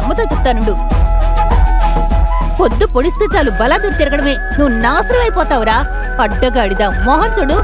అమ్మతో చెప్తానుండు పొద్దు పొడిస్తే చాలు బలాదూరు తిరగడమే నువ్వు నాశనం అయిపోతావురా అడ్డగాడిదా మోహన్ చూడు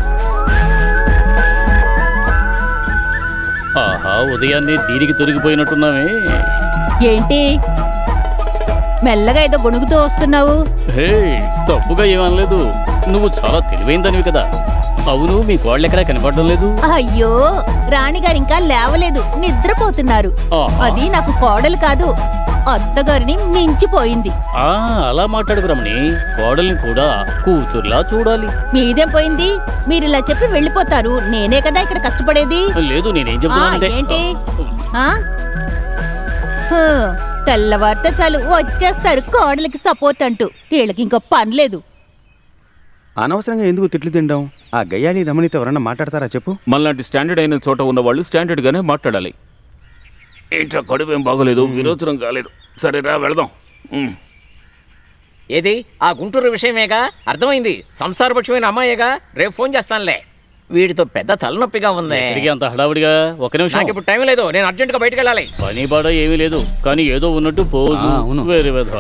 ఆహా ఉదయాన్నే దీనికి తొలగిపోయినట్టున్నామే ఏంటి మెల్లగా ఏదో గొణుగుతూ వస్తున్నావు హే తప్పుగా ఏమనలేదు నువ్వు చాలా తెలివైందనివి కదా అవును మీ కోళ్ళెక్కడా కనపడడం లేదు అయ్యో రాణిగారు ఇంకా లేవలేదు నిద్రపోతున్నారు ఆహా. అది నాకు కోడలు కాదు అత్తగారిని మించిపోయింది ఆ అలా మాట్లాడుకు రమణి కోడల్ని కూడా కూతుర్లా చూడాలి మీదేం పోయింది మీరు ఇలా చెప్పి వెళ్ళిపోతారు నేనే కదా ఇక్కడ కష్టపడేది లేదు నేనేం ఆ, చెప్తున్నానంటే ఏంటి ఆ? హూ, తెల్లవారితే చాలు వచ్చేస్తారు కోడలికి సపోర్ట్ అంటూ వీళ్ళకి ఇంకో పని లేదు అనవసరంగా ఎందుకు తిట్లు తినడం ఆ గయ్యాలి రమణితో ఎవరన్నా మాట్లాడతారా చెప్పు మనలాంటి స్టాండర్డ్ అయిన చోట ఉన్న వాళ్ళు స్టాండర్డ్ గానే మాట్లాడాలి ఏంట్రా కడుపు ఏం బాగోలేదు విరోచనం కాలేదు సరేరా వెళదాం ఉమ్. ఏది ఆ గుంటూరు విషయమేగా అర్థమైంది సంసారపక్షమైన అమ్మాయేగా రేపు ఫోన్ చేస్తానులే వీడితో పెద్ద తలనొప్పిగా ఉంది తిరిగి అంత హడావుడిగా ఒక నిమిషం నాకు ఇప్పుడు టైం లేదు నేను అర్జెంటుగా బయటకు వెళ్ళాలి పని బాడ ఏమీ లేదు కానీ ఏదో ఉన్నట్టు పోజు ఆ, అవును. వేరే విధ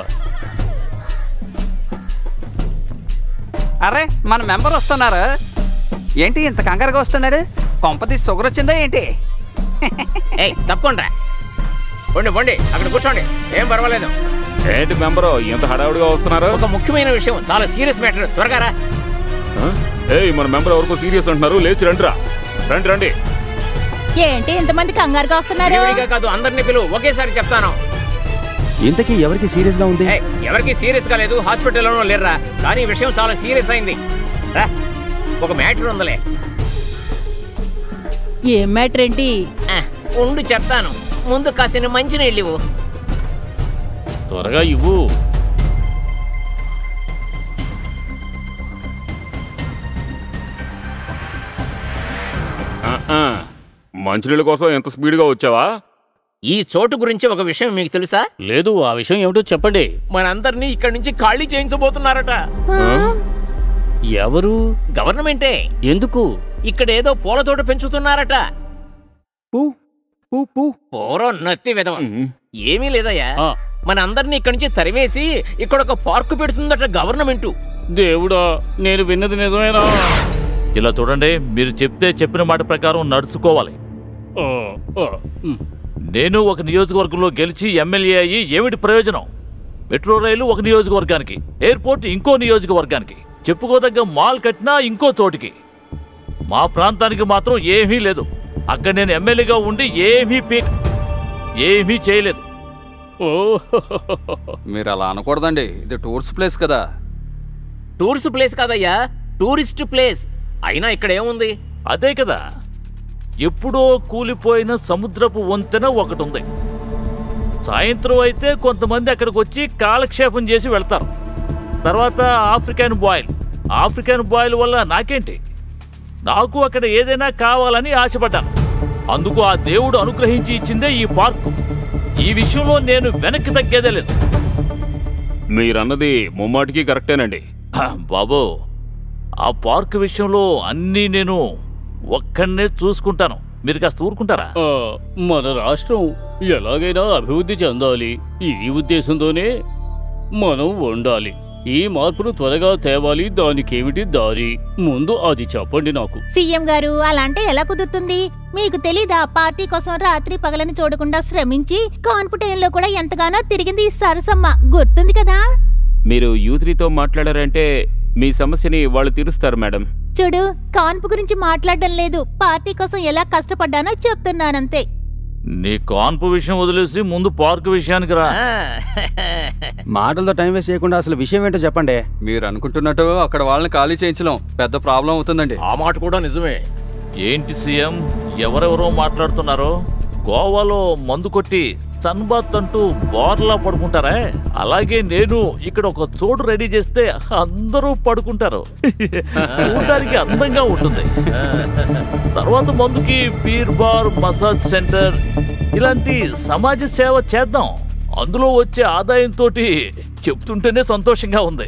అరే మన మెంబర్ వస్తున్నారు ఏంటి ఇంత కంగారుగా వస్తున్నాడు కొంపతీసి షుగర్ వచ్చిందా ఏంటి ఏయ్ తప్పకుండా పోండి పోండి అక్కడ కూర్చోండి ఏం పర్వాలేదు ఏంటి మెంబరు ఇంత హడావుడిగా వస్తున్నారు ఒక ముఖ్యమైన విషయం చాలా సీరియస్ మ్యాటర్ త్వరగా రా ఆ? ఏయ్ మన మెంబర్ ఎవరికో సీరియస్ అంటున్నారు లేచి రండిరా రండి రండి ఏంటి ఇంతమంది కంగారుగా వస్తున్నారు విడివిడిగా కాదు అందరినీ పిలువు ఒకేసారి చెప్తాను ఇంతకీ ఎవరికి సీరియస్ గా ఉంది ఏయ్, ఎవరికి సీరియస్ గా లేదు హాస్పిటల్లోనూ లేరురా కానీ ఈ విషయం చాలా సీరియస్ అయింది రా ఒక మ్యాటర్ ఉందిలే ఏం మ్యాటర్ ఏంటి ఆ, ఉండు చెప్తాను ముందు కాసిన మంచినీళ్ళు ఇవ్వు త్వరగా ఇవ్వు ఆ, ఆ. మంచినీళ్ళ కోసం ఎంత స్పీడ్గా వచ్చావా ఈ చోటు గురించి ఒక విషయం మీకు తెలుసా లేదు ఆ విషయం ఏమిటో చెప్పండి మనందరినీ ఇక్కడి నుంచి ఖాళీ చేయించబోతున్నారట ఎవరు గవర్నమెంటే ఎందుకు ఇక్కడ ఏదో పూల తోట పెంచుతున్నారట పూ పూ పూ పూర నత్తి విధవ ఉమ్. ఏమీ లేదయ్యా ఆ, మన అందరినీ ఇక్కడి నుంచి తరివేసి ఇక్కడ ఒక పార్కు పెడుతుందట గవర్నమెంట్ దేవుడా నేను విన్నది నిజమేనా ఇలా చూడండి మీరు చెప్తే చెప్పిన మాట ప్రకారం నడుచుకోవాలి ఆ, ఆ, ఉమ్. నేను ఒక నియోజకవర్గంలో గెలిచి ఎమ్మెల్యే అయ్యి ఏమిటి ప్రయోజనం మెట్రో రైలు ఒక నియోజకవర్గానికి ఎయిర్పోర్ట్ ఇంకో నియోజకవర్గానికి చెప్పుకోదగ్గ మాల్ కట్టినా ఇంకో చోటికి మా ప్రాంతానికి మాత్రం ఏమీ లేదు అక్కడ నేను ఎమ్మెల్యేగా ఉండి ఏమీ పీక్ ఏమీ చేయలేదు ఓ మీరు అలా అనకూడదండి ఇది టూరిస్ట్ ప్లేస్ కదా టూరిస్ట్ ప్లేస్ కాదయ్యా టూరిస్ట్ ప్లేస్ అయినా ఇక్కడ ఏముంది అదే కదా ఎప్పుడో కూలిపోయిన సముద్రపు వంతెన ఒకటి ఉంది సాయంత్రం అయితే కొంతమంది అక్కడికి వచ్చి కాలక్షేపం చేసి వెళ్తారు తర్వాత ఆఫ్రికన్ బాయిల్ ఆఫ్రికన్ బాయిల్ వల్ల నాకేంటి నాకు అక్కడ ఏదైనా కావాలని ఆశపడ్డాను అందుకు ఆ దేవుడు అనుగ్రహించి ఇచ్చిందే ఈ పార్కు ఈ విషయంలో నేను వెనక్కి తగ్గేదే లేదు మీరన్నది ముమ్మాటికి కరెక్టేనండి హ, బాబు ఆ పార్క్ విషయంలో అన్నీ నేను ఒక్కడనే చూసుకుంటాను మీరు కాస్త ఊరుకుంటారా ఆ, మన రాష్ట్రం ఎలాగైనా అభివృద్ధి చెందాలి ఈ ఉద్దేశంతోనే మనం ఉండాలి ఈ మార్పును త్వరగా తేవాలి దానికేమిటి దారి ముందు అది చెప్పండి నాకు సీఎం గారు అలా అంటే ఎలా కుదురుతుంది మీకు తెలీదా పార్టీ కోసం రాత్రి పగలని చూడకుండా శ్రమించి కాన్పుటైన్లో కూడా ఎంతగానో తిరిగింది ఈ సరసమ్మ గుర్తుంది కదా మీరు యూత్రితో మాట్లాడారంటే మీ సమస్యని వాళ్ళు తీరుస్తారు మేడం చూడు కాన్పు గురించి మాట్లాడడం లేదు పార్టీ కోసం ఎలా కష్టపడ్డానో చెప్తున్నానంతే నీ కాన్పు విషయం వదిలేసి ముందు పార్క్ విషయానికి రా ఆ, మాటలతో టైం వేస్ట్ చేయకుండా అసలు విషయం ఏంటో చెప్పండి మీరు అనుకుంటున్నట్టు అక్కడ వాళ్ళని ఖాళీ చేయించడం పెద్ద ప్రాబ్లం అవుతుందండి ఆ మాట కూడా నిజమే ఏంటి సీఎం ఎవరెవరో మాట్లాడుతున్నారో గోవాలో మందు కొట్టి సన్బాత్ అంటూ బోర్లా పడుకుంటారా అలాగే నేను ఇక్కడ ఒక చోటు రెడీ చేస్తే అందరూ పడుకుంటారు చూడడానికి అందంగా ఉంటుంది తర్వాత మందుకి బీర్ బార్ మసాజ్ సెంటర్ ఇలాంటి సమాజ సేవ చేద్దాం అందులో వచ్చే ఆదాయంతో చెప్తుంటేనే సంతోషంగా ఉంది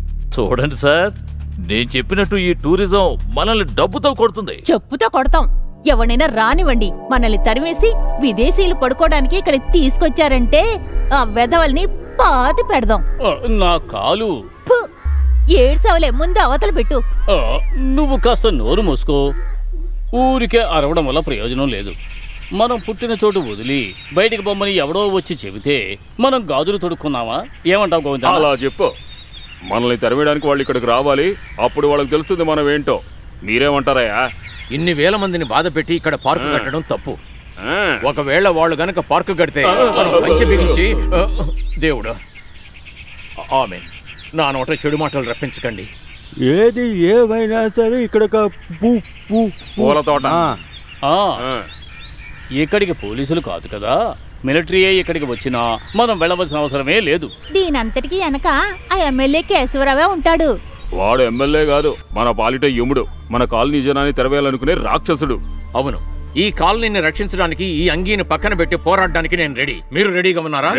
చూడండి సార్ నేను చెప్పినట్టు ఈ టూరిజం మనల్ని డబ్బుతో కొడుతుంది చెప్పుతో కొడతాం ఎవరినైనా రానివ్వండి మనల్ని తరివేసి విదేశీయులు పడుకోవడానికి ఇక్కడికి తీసుకొచ్చారంటే ఆ వెధవల్ని పాతి పెడదాం ఆ, నా కాలు ఫు! ఏడ్సవలే ముందు అవతల పెట్టు ఆ, నువ్వు కాస్త నోరు మూసుకో ఊరికే అరవడం వల్ల ప్రయోజనం లేదు మనం పుట్టిన చోటు వదిలి బయటికి బొమ్మని ఎవడో వచ్చి చెబితే మనం గాజులు తొడుక్కున్నామా ఏమంటావు గోవింద అలా చెప్పు మనల్ని తరివేయడానికి వాళ్ళు ఇక్కడికి రావాలి అప్పుడు వాళ్ళకి తెలుస్తుంది మనం ఏంటో మీరేమంటారయ్యా ఇన్ని వేల మందిని బాధ పెట్టి ఇక్కడ పార్కు కట్టడం తప్పు ఆ, ఒకవేళ వాళ్ళు గనక పార్కు కడితే మనం కంచె బిగించి ఆ, దేవుడు ఆమె నా నోట చెడు మాటలు రప్పించకండి ఏది ఏమైనా సరే ఇక్కడ ఒక పూ పూ పూ. పూల తోట. ఆ, ఆ, ఆ. ఇక్కడికి పోలీసులు కాదు కదా మిలిటరీయే ఇక్కడికి వచ్చినా మనం వెళ్ళవలసిన అవసరమే లేదు దీనంతటికీ వెనక ఆ ఎమ్మెల్యే కేశవరావే ఉంటాడు వాడు ఎమ్మెల్యే కాదు మన పాలిట యముడు మన కాలనీ జనాన్ని తెరవేయాలనుకునే రాక్షసుడు అవును ఈ కాలనీని రక్షించడానికి ఈ అంగీని పక్కన పెట్టి పోరాడడానికి నేను రెడీ మీరు రెడీగా ఉన్నారా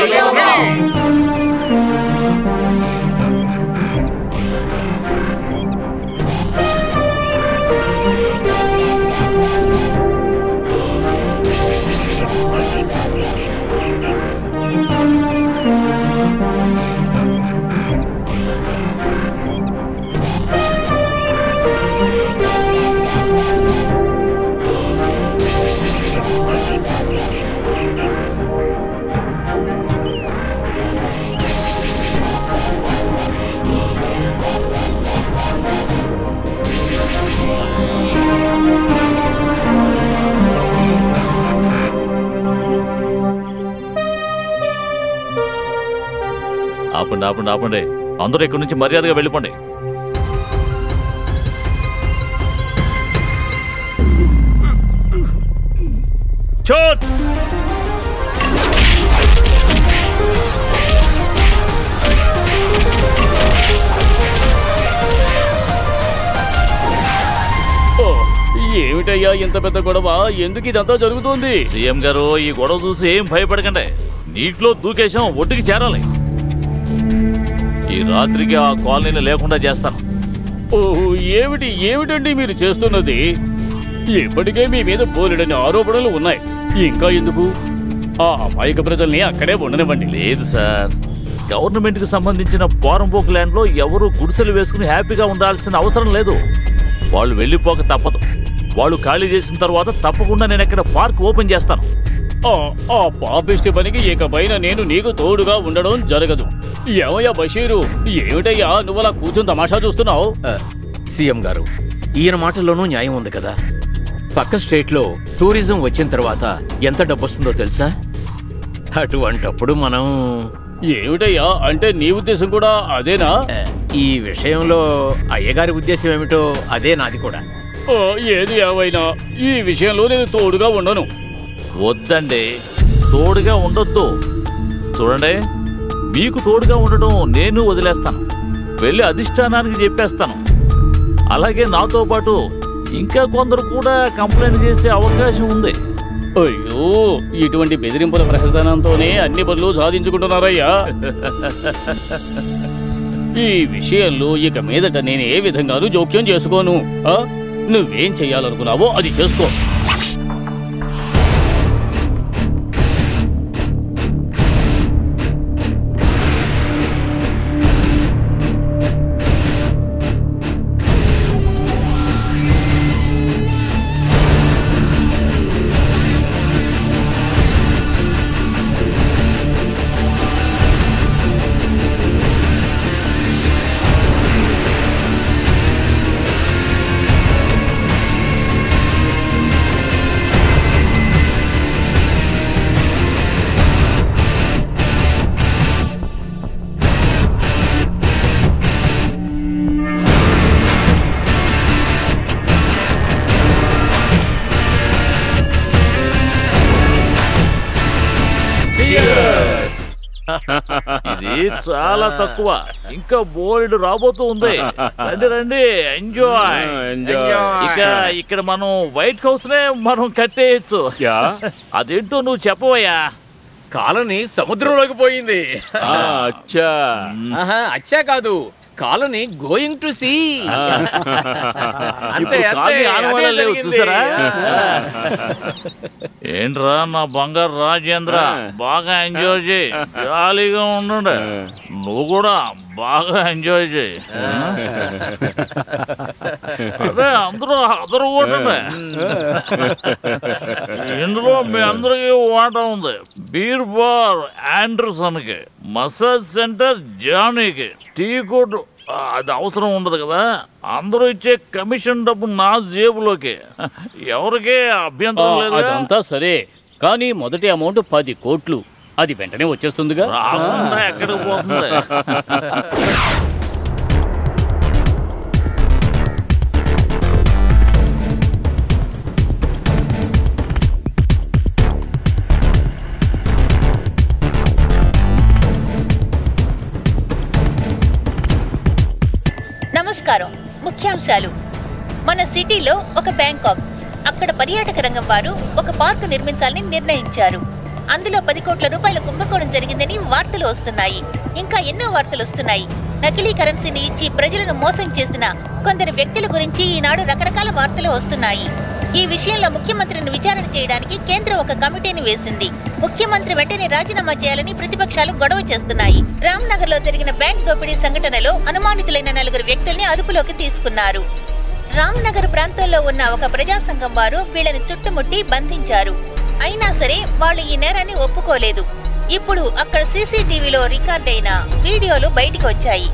ఆపండి ఆపండి ఆపండి అందరూ ఇక్కడి నుంచి మర్యాదగా వెళ్ళిపోండి చోట్ ఓ, ఏమిటయ్యా ఇంత పెద్ద గొడవ ఎందుకు ఇదంతా జరుగుతోంది సీఎం గారు ఈ గొడవ చూసి ఏం భయపడకండి నీటిలో దూకేశాం ఒడ్డుకి చేరాలి ఈ రాత్రికి ఆ కాలనీని లేకుండా చేస్తాను ఓ ఏమిటి ఏమిటండి మీరు చేస్తున్నది ఇప్పటికే మీ మీద పోలేడని ఆరోపణలు ఉన్నాయి ఇంకా ఎందుకు ఆ అమాయక ప్రజల్ని అక్కడే ఉండనివ్వండి లేదు సార్ గవర్నమెంట్ కి సంబంధించిన పోరంపోకు ల్యాండ్ లో ఎవరు గుడిసెలు వేసుకుని హ్యాపీగా ఉండాల్సిన అవసరం లేదు వాళ్ళు వెళ్ళిపోక తప్పదు వాళ్ళు ఖాళీ చేసిన తర్వాత తప్పకుండా నేను ఇక్కడ పార్క్ ఓపెన్ చేస్తాను ఆ ఆ పాపిష్టి పనికి ఇకపైన నేను నీకు తోడుగా ఉండడం జరగదు ఏమయ్యా బషీరు ఏమిటయ్యా నువ్వు అలా కూర్చొని తమాషా చూస్తున్నావు ఆ, సీఎం గారు ఈయన మాటల్లోనూ న్యాయం ఉంది కదా పక్క స్టేట్లో టూరిజం వచ్చిన తర్వాత ఎంత డబ్బు వస్తుందో తెలుసా అటువంటప్పుడు మనం ఏమిటయ్యా అంటే నీ ఉద్దేశం కూడా అదేనా ఆ, ఈ విషయంలో అయ్యగారి ఉద్దేశం ఏమిటో అదే నాది కూడా ఓ, ఏది ఏమైనా ఈ విషయంలో నేను తోడుగా ఉండను వద్దండి తోడుగా ఉండొద్దు చూడండి మీకు తోడుగా ఉండడం నేను వదిలేస్తాను వెళ్ళి అధిష్టానానికి చెప్పేస్తాను అలాగే నాతో పాటు ఇంకా కొందరు కూడా కంప్లైంట్ చేసే అవకాశం ఉంది అయ్యో ఇటువంటి బెదిరింపుల ప్రహసనంతోనే అన్ని పనులు సాధించుకుంటున్నారయ్యా ఈ విషయంలో ఇక మీదట నేను ఏ విధంగానూ జోక్యం చేసుకోను ఆ? నువ్వేం చెయ్యాలనుకున్నావో అది చేసుకో ఇది చాలా తక్కువ ఇంకా బోల్డ్ రాబోతూ ఉంది రండి రండి ఎంజాయ్ ఎంజాయ్ ఇక ఇక్కడ మనం వైట్ హౌస్ నే మనం కట్టేయచ్చు యా అదేంటో నువ్వు చెప్పవయ్యా కాలనీ సముద్రంలోకి పోయింది ఆ, అచ్చా ఆహా అచ్చా కాదు కాలనీ గోయింగ్ టు సీ ఇప్పుడు కాకి ఆనవాళ్ళ లేవు చూసారా ఏంట్రా నా బంగారు రాజేంద్ర బాగా ఎంజాయ్ చేయి జాలీగా ఉండండి నువ్వు కూడా బాగా ఎంజాయ్ చేయి అదే అందరూ అందరూ ఉండండి ఇందులో మీ అందరికీ వాటా ఉంది బీర్ బార్ ఆండర్సన్కి మసాజ్ సెంటర్ జానీకి టీ కోట్ అది అవసరం ఉండదు కదా అందరూ ఇచ్చే కమిషన్ డబ్బు నా జేబులోకి ఎవరికే అభ్యంతరం ఆ, లేదు అదంతా సరే కానీ మొదటి అమౌంట్ పది కోట్లు అది వెంటనే వచ్చేస్తుందిగా రాకుండా ఎక్కడికి పోతుంది నమస్కారం ముఖ్యాంశాలు మన సిటీలో ఒక బ్యాంకాక్ అక్కడ పర్యాటక రంగం వారు ఒక పార్కు నిర్మించాలని నిర్ణయించారు అందులో పది కోట్ల రూపాయల కుంభకోణం జరిగిందని వార్తలు వస్తున్నాయి ఇంకా ఎన్నో వార్తలు వస్తున్నాయి నకిలీ కరెన్సీని ఇచ్చి ప్రజలను మోసం చేసిన కొందరు వ్యక్తుల గురించి ఈనాడు రకరకాల వార్తలు వస్తున్నాయి ఈ విషయంలో ముఖ్యమంత్రిని విచారణ చేయడానికి కేంద్రం ఒక కమిటీని వేసింది ముఖ్యమంత్రి వెంటనే రాజీనామా చేయాలని ప్రతిపక్షాలు గొడవ చేస్తున్నాయి రామ్నగర్ లో జరిగిన బ్యాంక్ దోపిడీ సంఘటనలో అనుమానితులైన నలుగురు వ్యక్తుల్ని అదుపులోకి తీసుకున్నారు రామ్నగర్ ప్రాంతంలో ఉన్న ఒక ప్రజా సంఘం వారు వీళ్ళని చుట్టుముట్టి బంధించారు అయినా సరే వాళ్ళు ఈ నేరాన్ని ఒప్పుకోలేదు ఇప్పుడు అక్కడ సీసీటీవీలో రికార్డ్ అయిన వీడియోలు బయటికి వచ్చాయి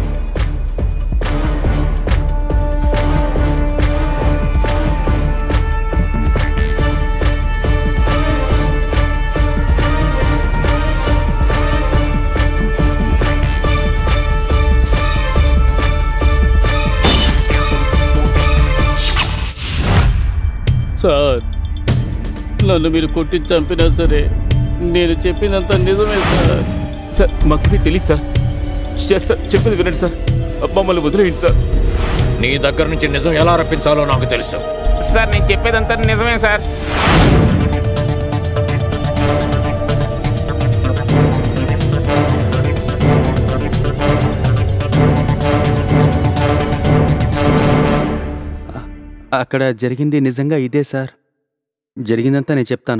సార్ నన్ను మీరు కొట్టి చంపినా సరే నేను చెప్పినంత నిజమే సార్ సార్ మాకు తెలియదు సార్ సార్, సార్ చెప్పింది వినండి సార్ మమ్మల్ని వదిలేయండి సార్ నీ దగ్గర నుంచి నిజం ఎలా రప్పించాలో నాకు తెలుసు సార్ నేను చెప్పేదంతా నిజమే సార్ అక్కడ జరిగింది నిజంగా ఇదే సార్ జరిగిందంతా నేను చెప్తాను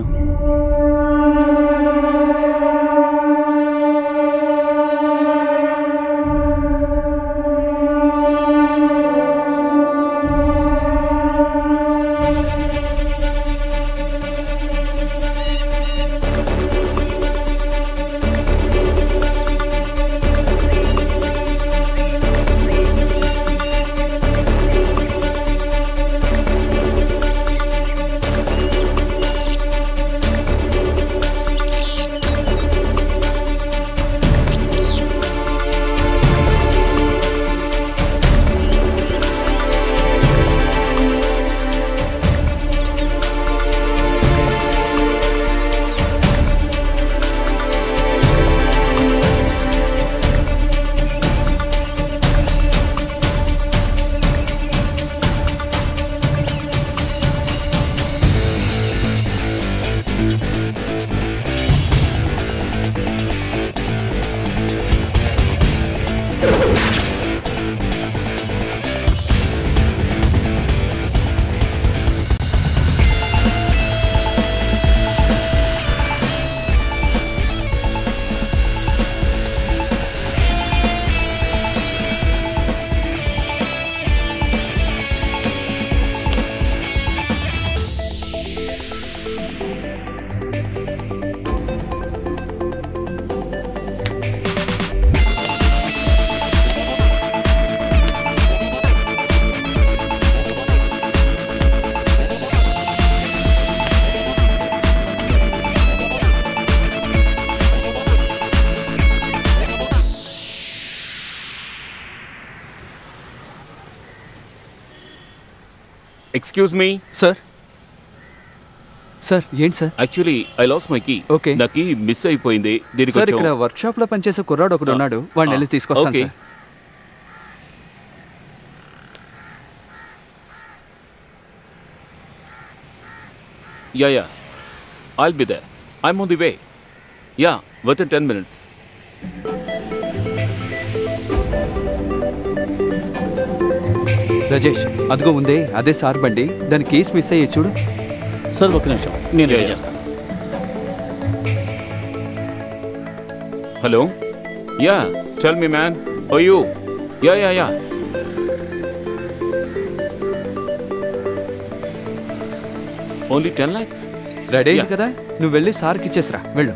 ఎక్స్క్యూజ్ మీ సార్ సార్ ఏంటి sir actually I lost my key Okay. నా కీ మిస్ అయిపోయింది దీనికి సార్ కొంచెం- ఇక్కడ వర్క్ షాప్ లో పనిచేసే కుర్రాడు ఒకడు ఉన్నాడు వాడిని వెళ్ళి తీసుకొస్తాను okay sir ya ya I'll be there I'm on the way ya within ten minutes Rajesh అదిగో ఉందే అదే సార్ బండి దాని కేసు మిస్ అయ్యే చూడు సార్ ఒక నిమిషం నేను రెడీ చేస్తాను హలో యా చల్ me man oh you ya ya ya only ten lakhs ready అయింది Yeah. కదా నువ్వు వెళ్ళి సార్కి ఇచ్చేసిరా వెళ్ళు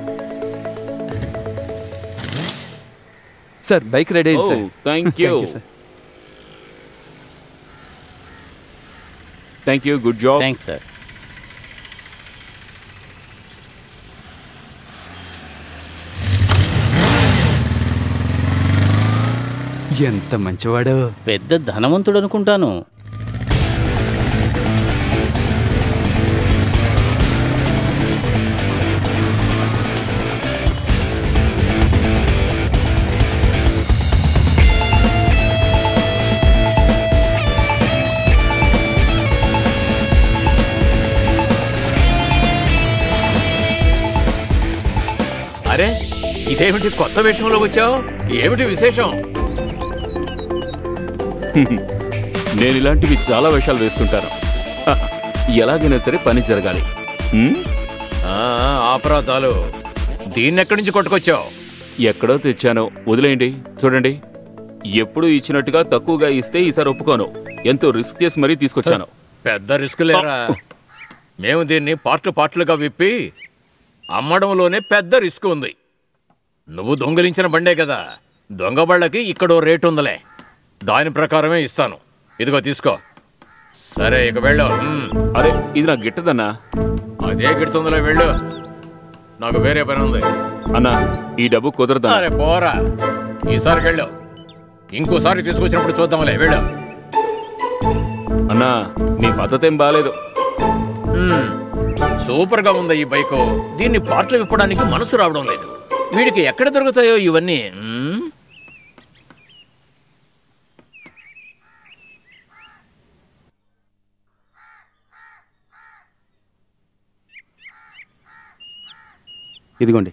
సార్ బైక్ రెడీ అయింది sir thank you Thank you, sir. Thank you good job thanks sir ఎంత మంచివాడు పెద్ద ధనవంతుడు అనుకుంటాను అరే ఇదేమిటి కొత్త విషయంలో వచ్చావు ఏమిటి విశేషం నేను ఇలాంటివి చాలా వేషాలు వేస్తుంటాను ఎలాగైనా సరే పని జరగాలి హ్మ్? ఆ, ఆపరా చాలు దీన్ని ఎక్కడి నుంచి కొట్టుకొచ్చావు ఎక్కడో తెచ్చాను వదిలేయండి చూడండి ఎప్పుడు ఇచ్చినట్టుగా తక్కువగా ఇస్తే ఈసారి ఒప్పుకోను ఎంతో రిస్క్ చేసి మరీ తీసుకొచ్చాను పెద్ద రిస్క్ లేరా మేము దీన్ని పార్ట్లు పార్ట్లుగా విప్పి అమ్మడంలోనే పెద్ద రిస్క్ ఉంది నువ్వు దొంగిలించిన బండే కదా దొంగ బళ్ళకి ఇక్కడో రేటు ఉందిలే దాని ప్రకారమే ఇస్తాను ఇదిగో తీసుకో సరే ఇక వెళ్ళు మ్, అరే ఇది నాకు గిట్టదన్నా అదే గిడుతుందిలే వెళ్ళు నాకు వేరే పని ఉంది అన్నా ఈ డబ్బు కుదరదా అరే పోరా ఈసారికి వెళ్ళు ఇంకోసారి తీసుకొచ్చినప్పుడు చూద్దాంలే వెళ్ళు అన్నా నీ పద్ధతి ఏం బాగాలేదు మ్మ్. సూపర్ గా ఉంది ఈ బైకు దీన్ని పార్ట్లు విప్పడానికి మనసు రావడం లేదు వీడికి ఎక్కడ దొరుకుతాయో ఇవన్నీ మ్మ్? ఇదిగోండి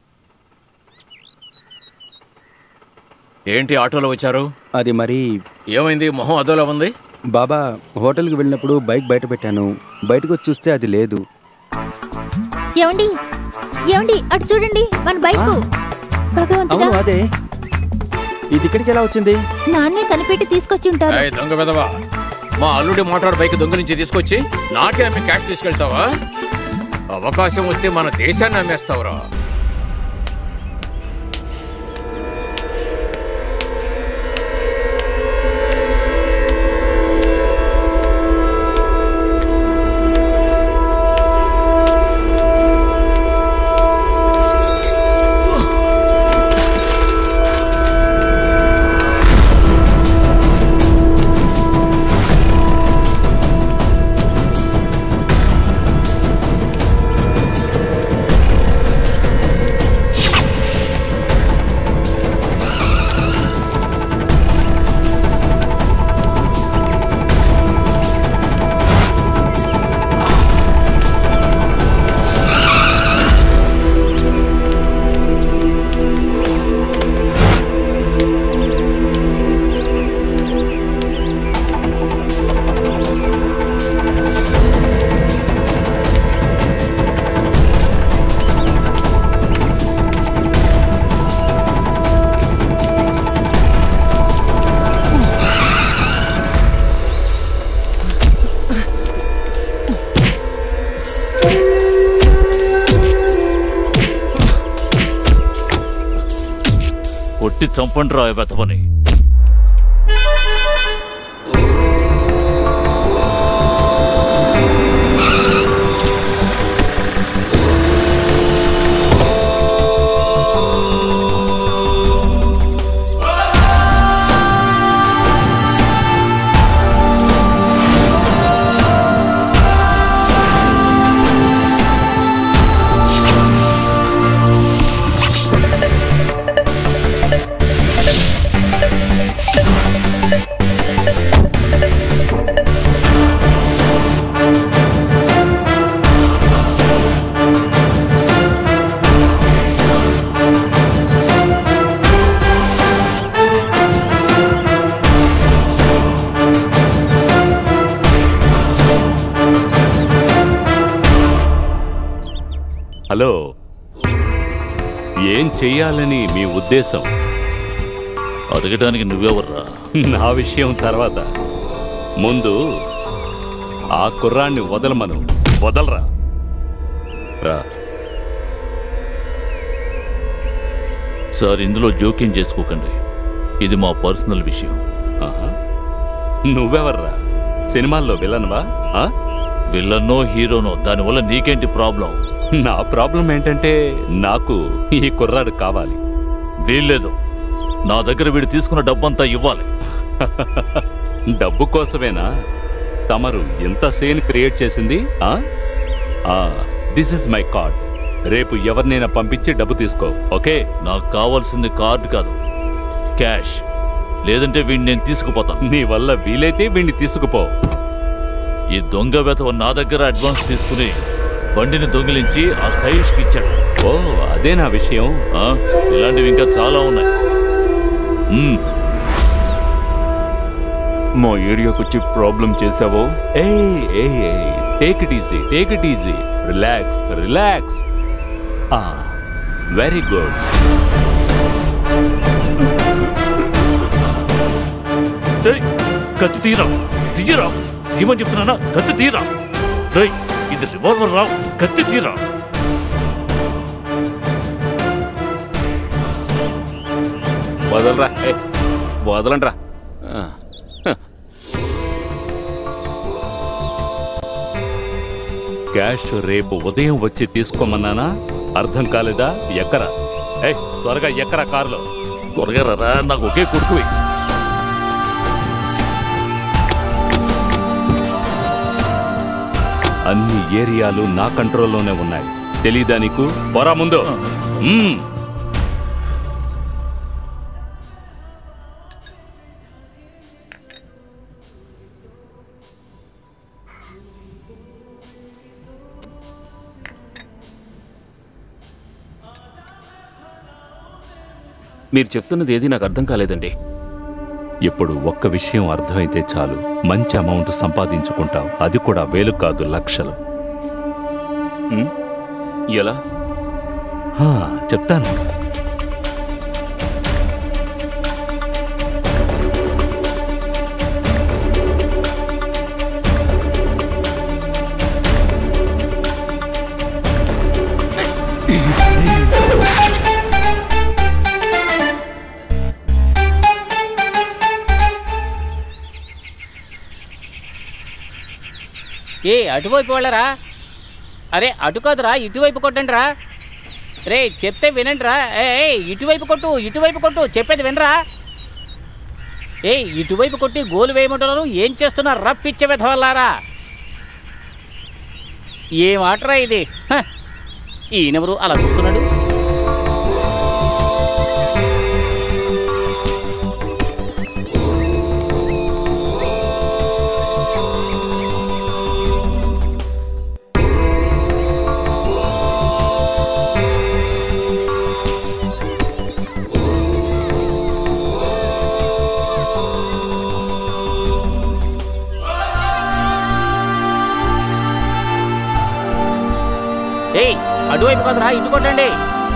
ఏంటి ఆటోలో వచ్చారు అది మరి ఏమైంది మొహం అదోలా ఉంది బాబా హోటల్కి వెళ్ళినప్పుడు బైక్ బయట పెట్టాను బయటకు వచ్చి చూస్తే అది లేదు ఏమండి ఏమండి అటు చూడండి మన బైకు భగవంతుడా అవును అదే ఇది ఇక్కడికి ఎలా వచ్చింది నాన్నే కనిపెట్టి తీసుకొచ్చి ఉంటారు ఏయ్, దొంగ వెదవా మా అల్లుడి మోటార్ బైక్ దొంగ నుంచి తీసుకొచ్చి నాకే అమ్మి క్యాష్ తీసుకెళ్తావా అవకాశం వస్తే మన దేశాన్ని అమ్మేస్తావురా కొట్టి చంపండి రా బెతవని ఆ హలో ఏం చెయ్యాలని మీ ఉద్దేశం అడగడానికి నువ్వెవర్రా నా విషయం తర్వాత ముందు ఆ కుర్రాన్ని వదలమను వదలరా రా సార్ ఇందులో జోక్యం చేసుకోకండి ఇది మా పర్సనల్ విషయం ఆహా. నువ్వెవర్రా సినిమాల్లో విలన్వా ఆ? విల్లన్నో హీరోనో దానివల్ల నీకేంటి ప్రాబ్లం నా ప్రాబ్లం ఏంటంటే నాకు ఈ కుర్రాడు కావాలి వీల్లేదు నా దగ్గర వీడు తీసుకున్న డబ్బంతా ఇవ్వాలి డబ్బు కోసమేనా తమరు ఎంత సీన్ క్రియేట్ చేసింది దిస్ ఇస్ మై కార్డ్ రేపు ఎవరినైనా పంపించి డబ్బు తీసుకో ఓకే నాకు కావాల్సింది కార్డు కాదు క్యాష్ లేదంటే వీడిని నేను తీసుకుపోతాను నీ వల్ల వీలైతే వీడిని తీసుకుపో ఈ దొంగ వెతవ నా దగ్గర అడ్వాన్స్ తీసుకుని బండిని దొంగిలించి ఆ సైష్కి ఇచ్చాడు ఓ అదే నా విషయం ఆ, ఇలాంటివి ఇంకా చాలా ఉన్నాయి మ్మ్. మా ఏరియాకి వచ్చి ప్రాబ్లం చేసావో ఏ ఏ take it easy take it easy relax relax very good ఏయ్, కత్తి తీరా తీయరా తీయమని చెప్తున్నానా కత్తి తీరా రేయ్, ఇది రివాల్వర్ రా కత్తి తీరా వదలరా ఏ, వదలండ్రా ఆ, క్యాష్ రేపు ఉదయం వచ్చి తీసుకోమన్నానా అర్థం కాలేదా ఎక్కరా ఏ త్వరగా ఎక్కరా కారులో త్వరగా రా నాకు ఒకే కొడుకువి అన్ని ఏరియాలు నా కంట్రోల్లోనే ఉన్నాయి తెలీదా నీకు పొరా ముందు మ్మ్. మీరు చెప్తున్నది ఏది నాకు అర్థం కాలేదండి ఇప్పుడు ఒక్క విషయం అర్థమైతే చాలు మంచి అమౌంట్ సంపాదించుకుంటాం అది కూడా వేలు కాదు లక్షలు ఉమ్, ఎలా హా, చెప్తాను ఏ అటువైపు వాళ్ళరా అరే అటు కాదురా ఇటువైపు కొట్టండి రా రే చెప్తే వినండి రా ఏ ఏ, ఇటువైపు కొట్టు ఇటువైపు కొట్టు చెప్పేది వినరా ఏ ఇటువైపు కొట్టి గోలు వేయమంటున్నారు ఏం చేస్తున్నారు రప్పిచ్చే విధవల్లారా ఏం ఆటరా ఇది హ, ఈయనెవరు అలా చూస్తున్నాడు ఏయ్ అటువైపు కాదురా ఇటు కొట్టండి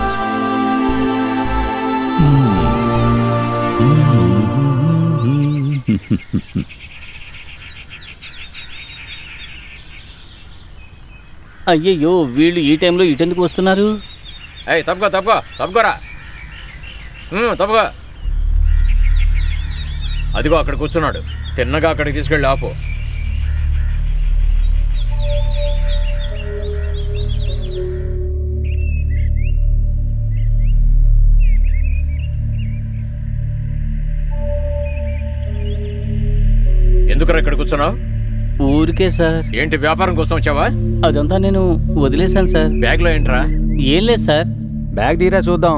అయ్యయ్యో వీళ్ళు ఈ టైంలో ఇటెందుకు వస్తున్నారు ఏయ్ తప్పుకో తప్పుకో తప్పుకోరా ఉమ్, తప్పుకో అదిగో అక్కడ కూర్చున్నాడు తిన్నగా అక్కడికి తీసుకెళ్ళి ఆపు ఎందుకురా ఇక్కడ కూర్చున్నావు ఊరికే సార్ ఏంటి వ్యాపారం కోసం వచ్చావా అదంతా నేను వదిలేశాను సార్ బ్యాగ్లో ఏంట్రా ఏం లేదు సార్ బ్యాగ్ తీరా చూద్దాం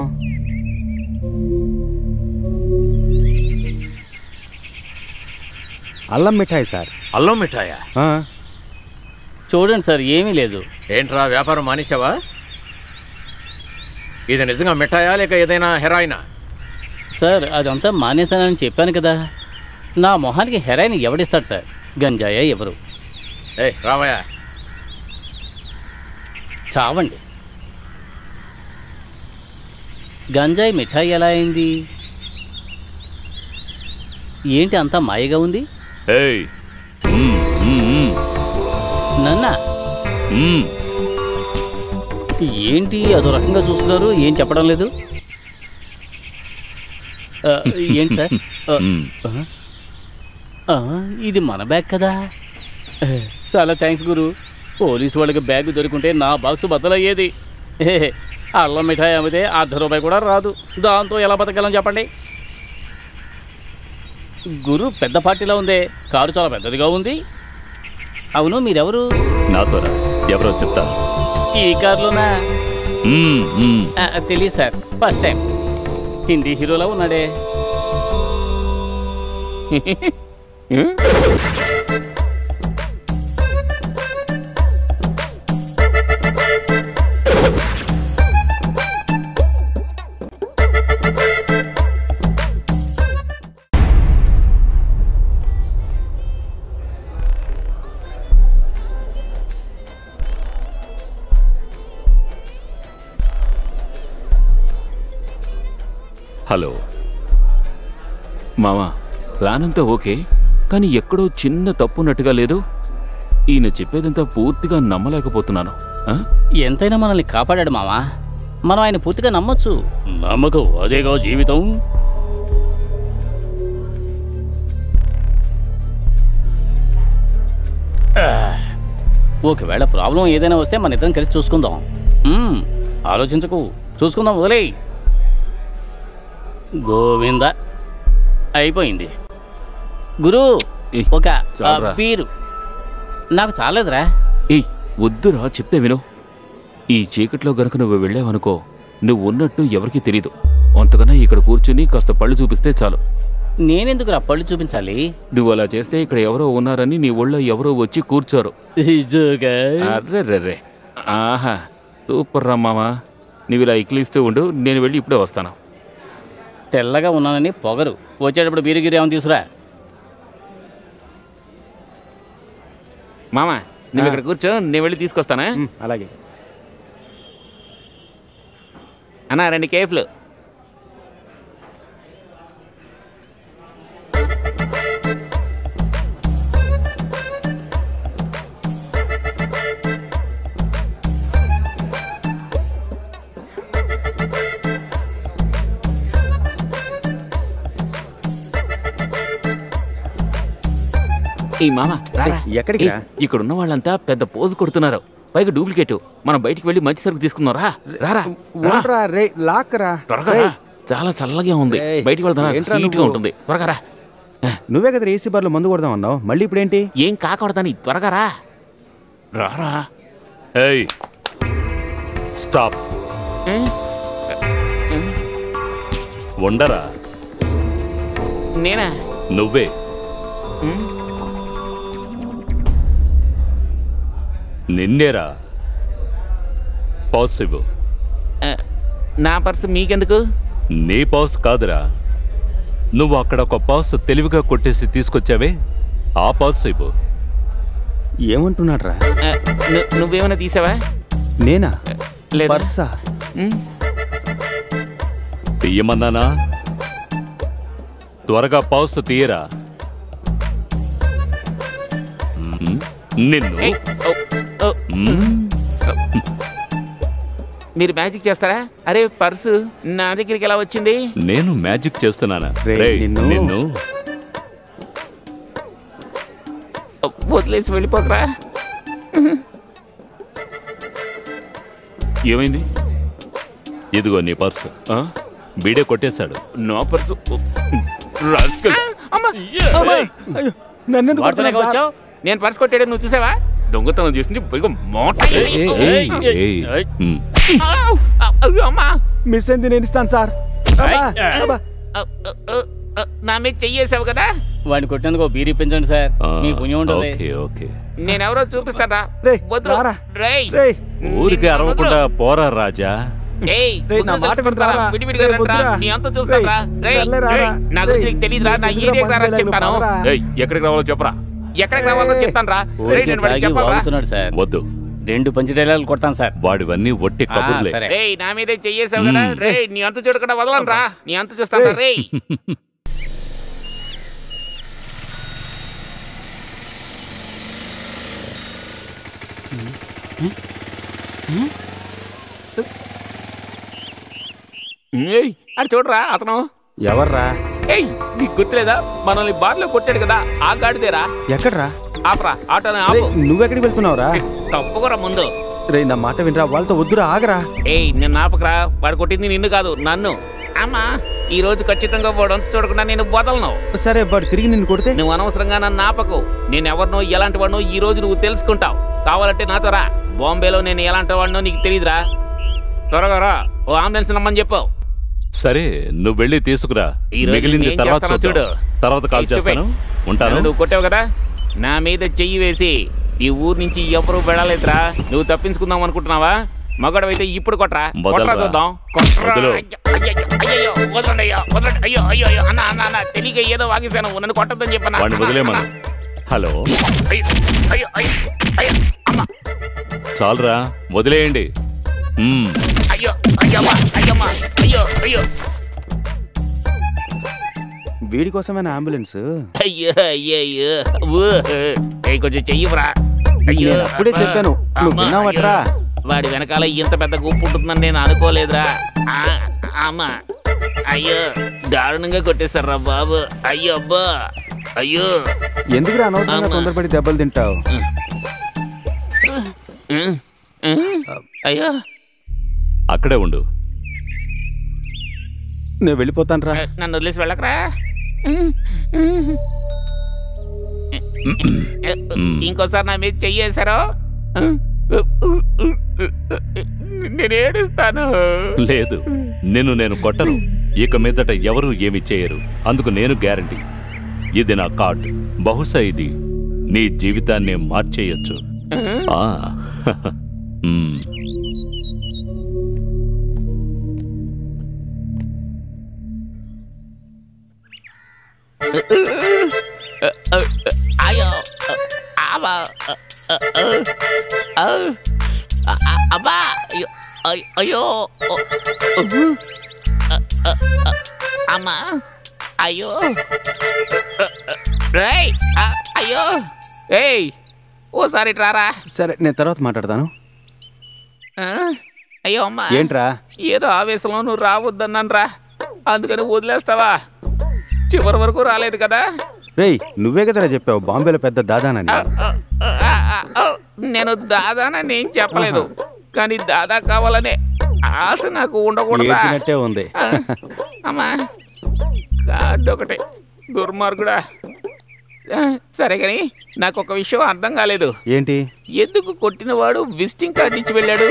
అల్లం మిఠాయి సార్ అల్లం మిఠాయా ఆ, చూడండి సార్ ఏమీ లేదు ఏంట్రా వ్యాపారం మానేసావా ఇది నిజంగా మిఠాయా లేక ఏదైనా హెరాయినా సార్ అదంతా మానేశానని చెప్పాను కదా నా మొహానికి హెరాయిన్ ఎవడిస్తాడు సార్ గంజాయ ఎవరు ఏ రావయ్యా చావండి గంజాయి మిఠాయి ఎలా అయింది ఏంటి అంతా మాయగా ఉంది ఏయ్ మ్మ్, మ్మ్, మ్మ్, నన్నా మ్మ్. ఏంటి అదో రకంగా చూస్తున్నారు ఏం చెప్పడం లేదు ఆ, ఏంటి సార్ ఆ, మ్మ్. ఆ, ఇది మన బ్యాగ్ కదా చాలా థ్యాంక్స్ గురు పోలీసు వాళ్ళకి బ్యాగ్ దొరికింటే నా బాక్స్ బద్దలయ్యేది హే, అల్లం మిఠాయి అమ్మితే అర్ధ రూపాయి కూడా రాదు దాంతో ఎలా బతకగలం చెప్పండి గురు పెద్ద పార్టీలో ఉందే కారు చాలా పెద్దదిగా ఉంది అవును మీరెవరు నాతోరా ఎవరో చెప్తాను ఈ కారులోనా మ్మ్, మ్మ్. ఆ, తెలియదు సార్ ఫస్ట్ టైం హిందీ హీరోలా ఉన్నాడే హలో మామా ప్లాన్ అంతా ఓకే కానీ ఎక్కడో చిన్న తప్పున్నట్టుగా లేదు ఈయన చెప్పేదంతా పూర్తిగా నమ్మలేకపోతున్నాను ఆ? ఎంతైనా మనల్ని కాపాడాడు మావా మనం ఆయన పూర్తిగా నమ్మొచ్చు నమ్మకం అదేగా జీవితం ఒకవేళ ప్రాబ్లం ఏదైనా వస్తే మన ఇద్దరం కలిసి చూసుకుందాం మ్మ్, ఆలోచించకు చూసుకుందాం వదిలేయ్ గోవింద అయిపోయింది గురు ఏయ్, ఒక ఆ, చాలురా. పీరు నాకు చాలేదురా ఏయ్ వద్దురా చెప్తే విను ఈ చీకట్లో గనుక నువ్వు వెళ్ళావనుకో నువ్వు ఉన్నట్టు ఎవరికీ తెలీదు అంతకన్నా ఇక్కడ కూర్చుని కాస్త పళ్ళు చూపిస్తే చాలు నేనెందుకు రా పళ్ళు చూపించాలి నువ్వు అలా చేస్తే ఇక్కడ ఎవరో ఉన్నారని నీ ఒళ్ళో ఎవరో వచ్చి కూర్చోరు అర్రెర్రెర్రే ఆహా సూపర్ రా మామా నువ్వు ఇలా ఇక్కిలిస్తూ ఉండు నేను వెళ్ళి ఇప్పుడే వస్తాను తెల్లగా ఉన్నానని పొగరు వచ్చేటప్పుడు బీరు గిరి ఏమైనా తీసురా మామా నువ్వు ఇక్కడ కూర్చో నేను వెళ్ళి తీసుకొస్తానా మ్, అలాగే అన్నా రెండు కేఫ్లు ఈ మామ రారా. ఏయ్, ఎక్కడికి రా? ఏయ్, ఇక్కడ ఉన్న వాళ్ళంతా పెద్ద పోజు కొడుతున్నారు పైగా డూప్లికేట్ మనం బయటికి వెళ్ళి మంచి సరుకు తీసుకుందాం రా రారా రా. ఓన్రా రే లాక్కరా త్వరగా రా. చాలా చల్లగా ఉంది ఏయ్, బయటికి వెళ్దాం ఏంట్రా హీట్ గా నువ్వు? ఉంటుంది త్వరగా రా నువ్వే కదా ఏసీ బార్లో మందు కొడదాం అన్నావు మళ్ళీ ఇప్పుడేంటి ఏం కాకూడదని త్వరగా రా రారా ఏయ్ స్టాప్ ఏ? ఏ? ఉండరా నేనా నువ్వే ఉమ్, నిన్నేరా పాసిబుల్ ఆ, నా పర్సు మీకెందుకు నీ పాస్ కాదురా నువ్వు అక్కడ ఒక పాస్ తెలివిగా కొట్టేసి తీసుకొచ్చావే ఆ పాస్ ఇవ్వు ఏమంటున్నాడు రా ఆ, ను- నువ్వేమైనా తీసావా నేనా లేదా పర్సా ఉమ్, తీయమన్నానా త్వరగా పాస్ తీయరా మ్మ్. నిన్ను ఏయ్, ఓ, ఓ, మ్మ్. మీరు మ్యాజిక్ చేస్తారా అరే పర్సు నా దగ్గరికి ఎలా వచ్చింది నేను మ్యాజిక్ చేస్తున్నానా రేయ్, రేయ్, నిన్ను- నిన్ను వదిలేసి వెళ్ళిపోకరా ఏమైంది ఇదిగో నీ పర్సు ఆ? బీడే కొట్టేశాడు నా పర్సు రాస్కల్. అమ్మా! అయ్యో నన్నెందుకు వాడుతూనే కొడుతున్నావు సార్? వచ్చావు నేను పర్సు కొట్టాడు నువ్వు చూసావా దొంగతనం చేసింది పైగా మోట ఏయ్, ఏయ్, ఏయ్, ఏయ్. మ్మ్. ఆవ్! అవ్! అమ్మా మిస్ అయింది నేను ఇస్తాను సార్ అబ్బా, అబ్బా. అవ్! అవ్! అవ్! అవ్! నా మీద చెయ్యేసావు కదా వాడిని కొట్టినందుకు ఓ బీరు ఇప్పించండి సార్ ఆ, మీ పుణ్యం ఉంటుంది ఓకే ఓకే నేనెవరో చూపిస్తాడా రేయ్, వద్దు రారా. రేయ్ రేయ్, ఊరికి అరవకుండా పోరా రాజా ఏయ్, రేయ్, నా ముందు మాట కలిసి వినరా? కొడతారా? విడివిడిగా రేయ్, రండిరా. వద్దురా. నీ అంత చూస్తారా రేయ్, సర్లే రారా. నా గురించి రేయ్, నీకు తెలియదురా నా నీ ఏరియాకి రారా దగ్గర చెప్తాను పనిచేయలేదు, ఏయ్ ఎక్కడికి రావాలో చెప్పరా ఎక్కడికి రావాలో చెప్తాను రా రేయ్, ఊరికే నేను వాడికి తాగి చెప్పాలా వాగుతున్నాడు సార్ వద్దు రెండు పంచి డైలాగులు కొడతాను సార్ వాడివన్నీ ఒట్టి కబుర్లే సరే రేయ్ నా మీదే చెయ్యేసావు కదా రేయ్ నీ అంత చూడకుండా వదలను రా నీ అంత చూస్తాను రేయ్ ఏయ్ అటు చూడరా అతను ఎవర్రా ఏయ్ నీకు గుర్తులేదా మనల్ని బార్లో కొట్టాడు కదా ఆ గాడిదేరా ఎక్కడ్రా ఆపరా ఆటోని రేయ్, ఆపు నువ్వెక్కడికి వెళ్తున్నావురా తప్పుకోరా ముందు రే నా మాట వినరా వాళ్ళతో వద్దురా ఆగరా ఏయ్ నిన్ను ఆపకరా వాడు కొట్టింది నిన్ను కాదు నన్ను అమ్మా ఈ రోజు ఖచ్చితంగా వాడు అంత చూడకుండా నేను వదలను సరే వాడు తిరిగి నిన్ను కొడితే నువ్వు అనవసరంగా నన్ను ఆపకు నేను ఎవరినో ఎలాంటి వాడినో ఈ రోజు నువ్వు తెలుసుకుంటావు కావాలంటే నాతో రా బాంబేలో నేను ఎలాంటి వాడినో నీకు తెలియదురా త్వరగా రా ఓ అంబులెన్స్ నమ్మని చెప్పు సరే నువ్వు వెళ్ళి తీసుకురా ఈ రోజు మిగిలింది నేను తర్వాత చేస్తానో చూద్దాం. చూడు. తర్వాత కాల్ Face to చేస్తాను face. ఉంటాను నన్ను నువ్వు కొట్టావు కదా నా మీద చెయ్యి వేసి ఈ ఊరు నుంచి ఎవరు వెళ్ళలేదురా నువ్వు తప్పించుకుందాం అనుకుంటున్నావా మగడవైతే ఇప్పుడు కొట్రా కొట్రా వదలరా. చూద్దాం కొట్రా వదలు. అయ్యో, అయ్యయ్యో, అయ్యయ్యో, వదలండి అయ్యో, వదలండి. అయ్యో అయ్యో అయ్యో అన్న అన్న అన్న తెలియక ఏదో వాగేశాను నన్ను కొట్టద్దని చెప్పనా వాడిని వదిలేమను హలో అయ్యో అయ్యో అయ్యో అయ్యో అమ్మ చాలరా వదిలేయండి మ్మ్. అయ్యో అయ్యమ్మ అయ్యమ్మ అయ్యో అయ్యో వీడి కోసమైన అంబులెన్స్ అయ్యో అయ్యో అయ్యో ఊ. ఏయ్, కొంచెం చెయ్యరా అయ్యో నేను అప్పుడే అబ్బా. చెప్పాను. నువ్వు అమ్మా, విన్నావట్రా? అయ్యో. వాడి వెనకాల ఇంత పెద్ద గుంపు ఉంటుందని నేను అనుకోలేదురా ఆ, అమ్మా అయ్యో దారుణంగా కొట్టేశారా బాబు అయ్యో అబ్బా అయ్యో ఎందుకురా అనవసరంగా అమ్మా. తొందరపడి దెబ్బలు తింటావు ఉమ్, ఉమ్, అయ్యో అక్కడే ఉండు నేను వెళ్ళిపోతాను రా నన్ను వదిలేసి వెళ్ళకరా ఉమ్, ఉమ్. ఇంకోసారి నా మీద చెయ్యేశారో నేను ఏడుస్తాను లేదు నిన్ను నేను కొట్టను ఇక మీదట ఎవరు ఏమి చేయరు అందుకు నేను గ్యారంటీ ఇది నా కార్డ్ బహుశా ఇది నీ జీవితాన్ని మార్చేయచ్చు ఆ, మ్మ్. అయ్యో అబ్బా అబ్బా అయ్యో అయ్యో అమ్మా అయ్యో రేయ్ అయ్యో ఏయ్ ఓసారి ఇటు రారా సరే నేను తర్వాత మాట్లాడతాను ఆ, అయ్యో అమ్మా ఏంట్రా ఏదో ఆవేశంలో నువ్వు రావద్దన్నాను రా అందుకని వదిలేస్తావా చివరి వరకు రాలేదు కదా రేయ్ నువ్వే కదరా చెప్పావు బాంబేలో పెద్ద దాదానని ఆ, ఆ, ఆ, నేను దాదానని ఏం చెప్పలేదు కానీ దాదా కావాలనే ఆశ నాకు ఉండకూడదా ఏడ్చినట్టే ఉంది ఆ, అమ్మా కార్డు ఒకటే దుర్మార్గుడా ఆ, సరే కానీ నాకు ఒక విషయం అర్థం కాలేదు ఏంటి ఎందుకు కొట్టినవాడు విజిటింగ్ కార్డు ఇచ్చి వెళ్ళాడు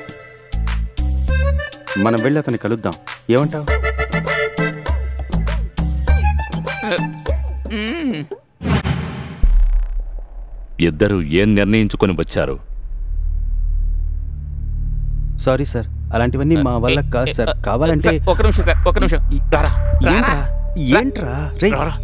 మనం వెళ్ళి అతన్ని కలుద్దాం ఏమంటావు మ్మ్. ఇద్దరు ఏం నిర్ణయించుకొని వచ్చారు సారీ సార్ అలాంటివన్నీ మా వల్ల కాదు సార్ కావాలంటే సార్, ఒక నిమిషం సార్ ఒక నిమిషం రారా ఏంట్రా ఏంట్రా రేయ్ రారా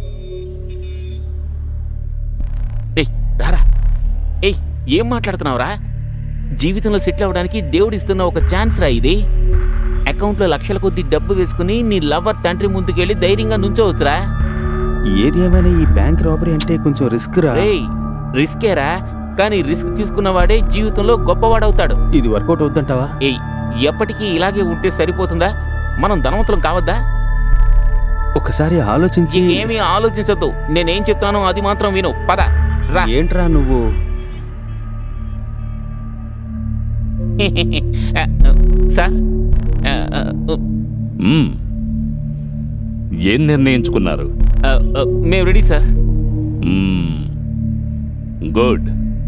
ఏయ్ రారా ఏయ్ ఏం మాట్లాడుతున్నావురా జీవితంలో సెటిల్ అవ్వడానికి దేవుడు ఇస్తున్న ఒక ఛాన్స్ రా ఇది అకౌంట్లో లక్షల కొద్ది డబ్బు వేసుకుని నీ లవర్ తండ్రి ముందుకెళ్ళి ధైర్యంగా నుంచోవచ్చురా ఏది ఏమైనా ఈ బ్యాంక్ రాబరీ అంటే కొంచెం రిస్క్ రా రేయ్ రిస్కేరా కానీ రిస్క్ తీసుకున్నవాడే జీవితంలో గొప్పవాడవుతాడు ఇది వర్కౌట్ అవుద్దంటావా ఏయ్ ఎప్పటికీ ఇలాగే ఉంటే సరిపోతుందా మనం ధనవంతులం కావద్దా ఒకసారి ఆలోచించి ఏమీ ఆలోచించొద్దు నేనేం చెప్తానో అది మాత్రం విను పద రా ఏంట్రా నువ్వు సార్ ఆ, ఆ, మ్మ్. ఏం నిర్ణయించుకున్నారు ఆ, ఆ, మేము రెడీ సార్ మ్మ్. గుడ్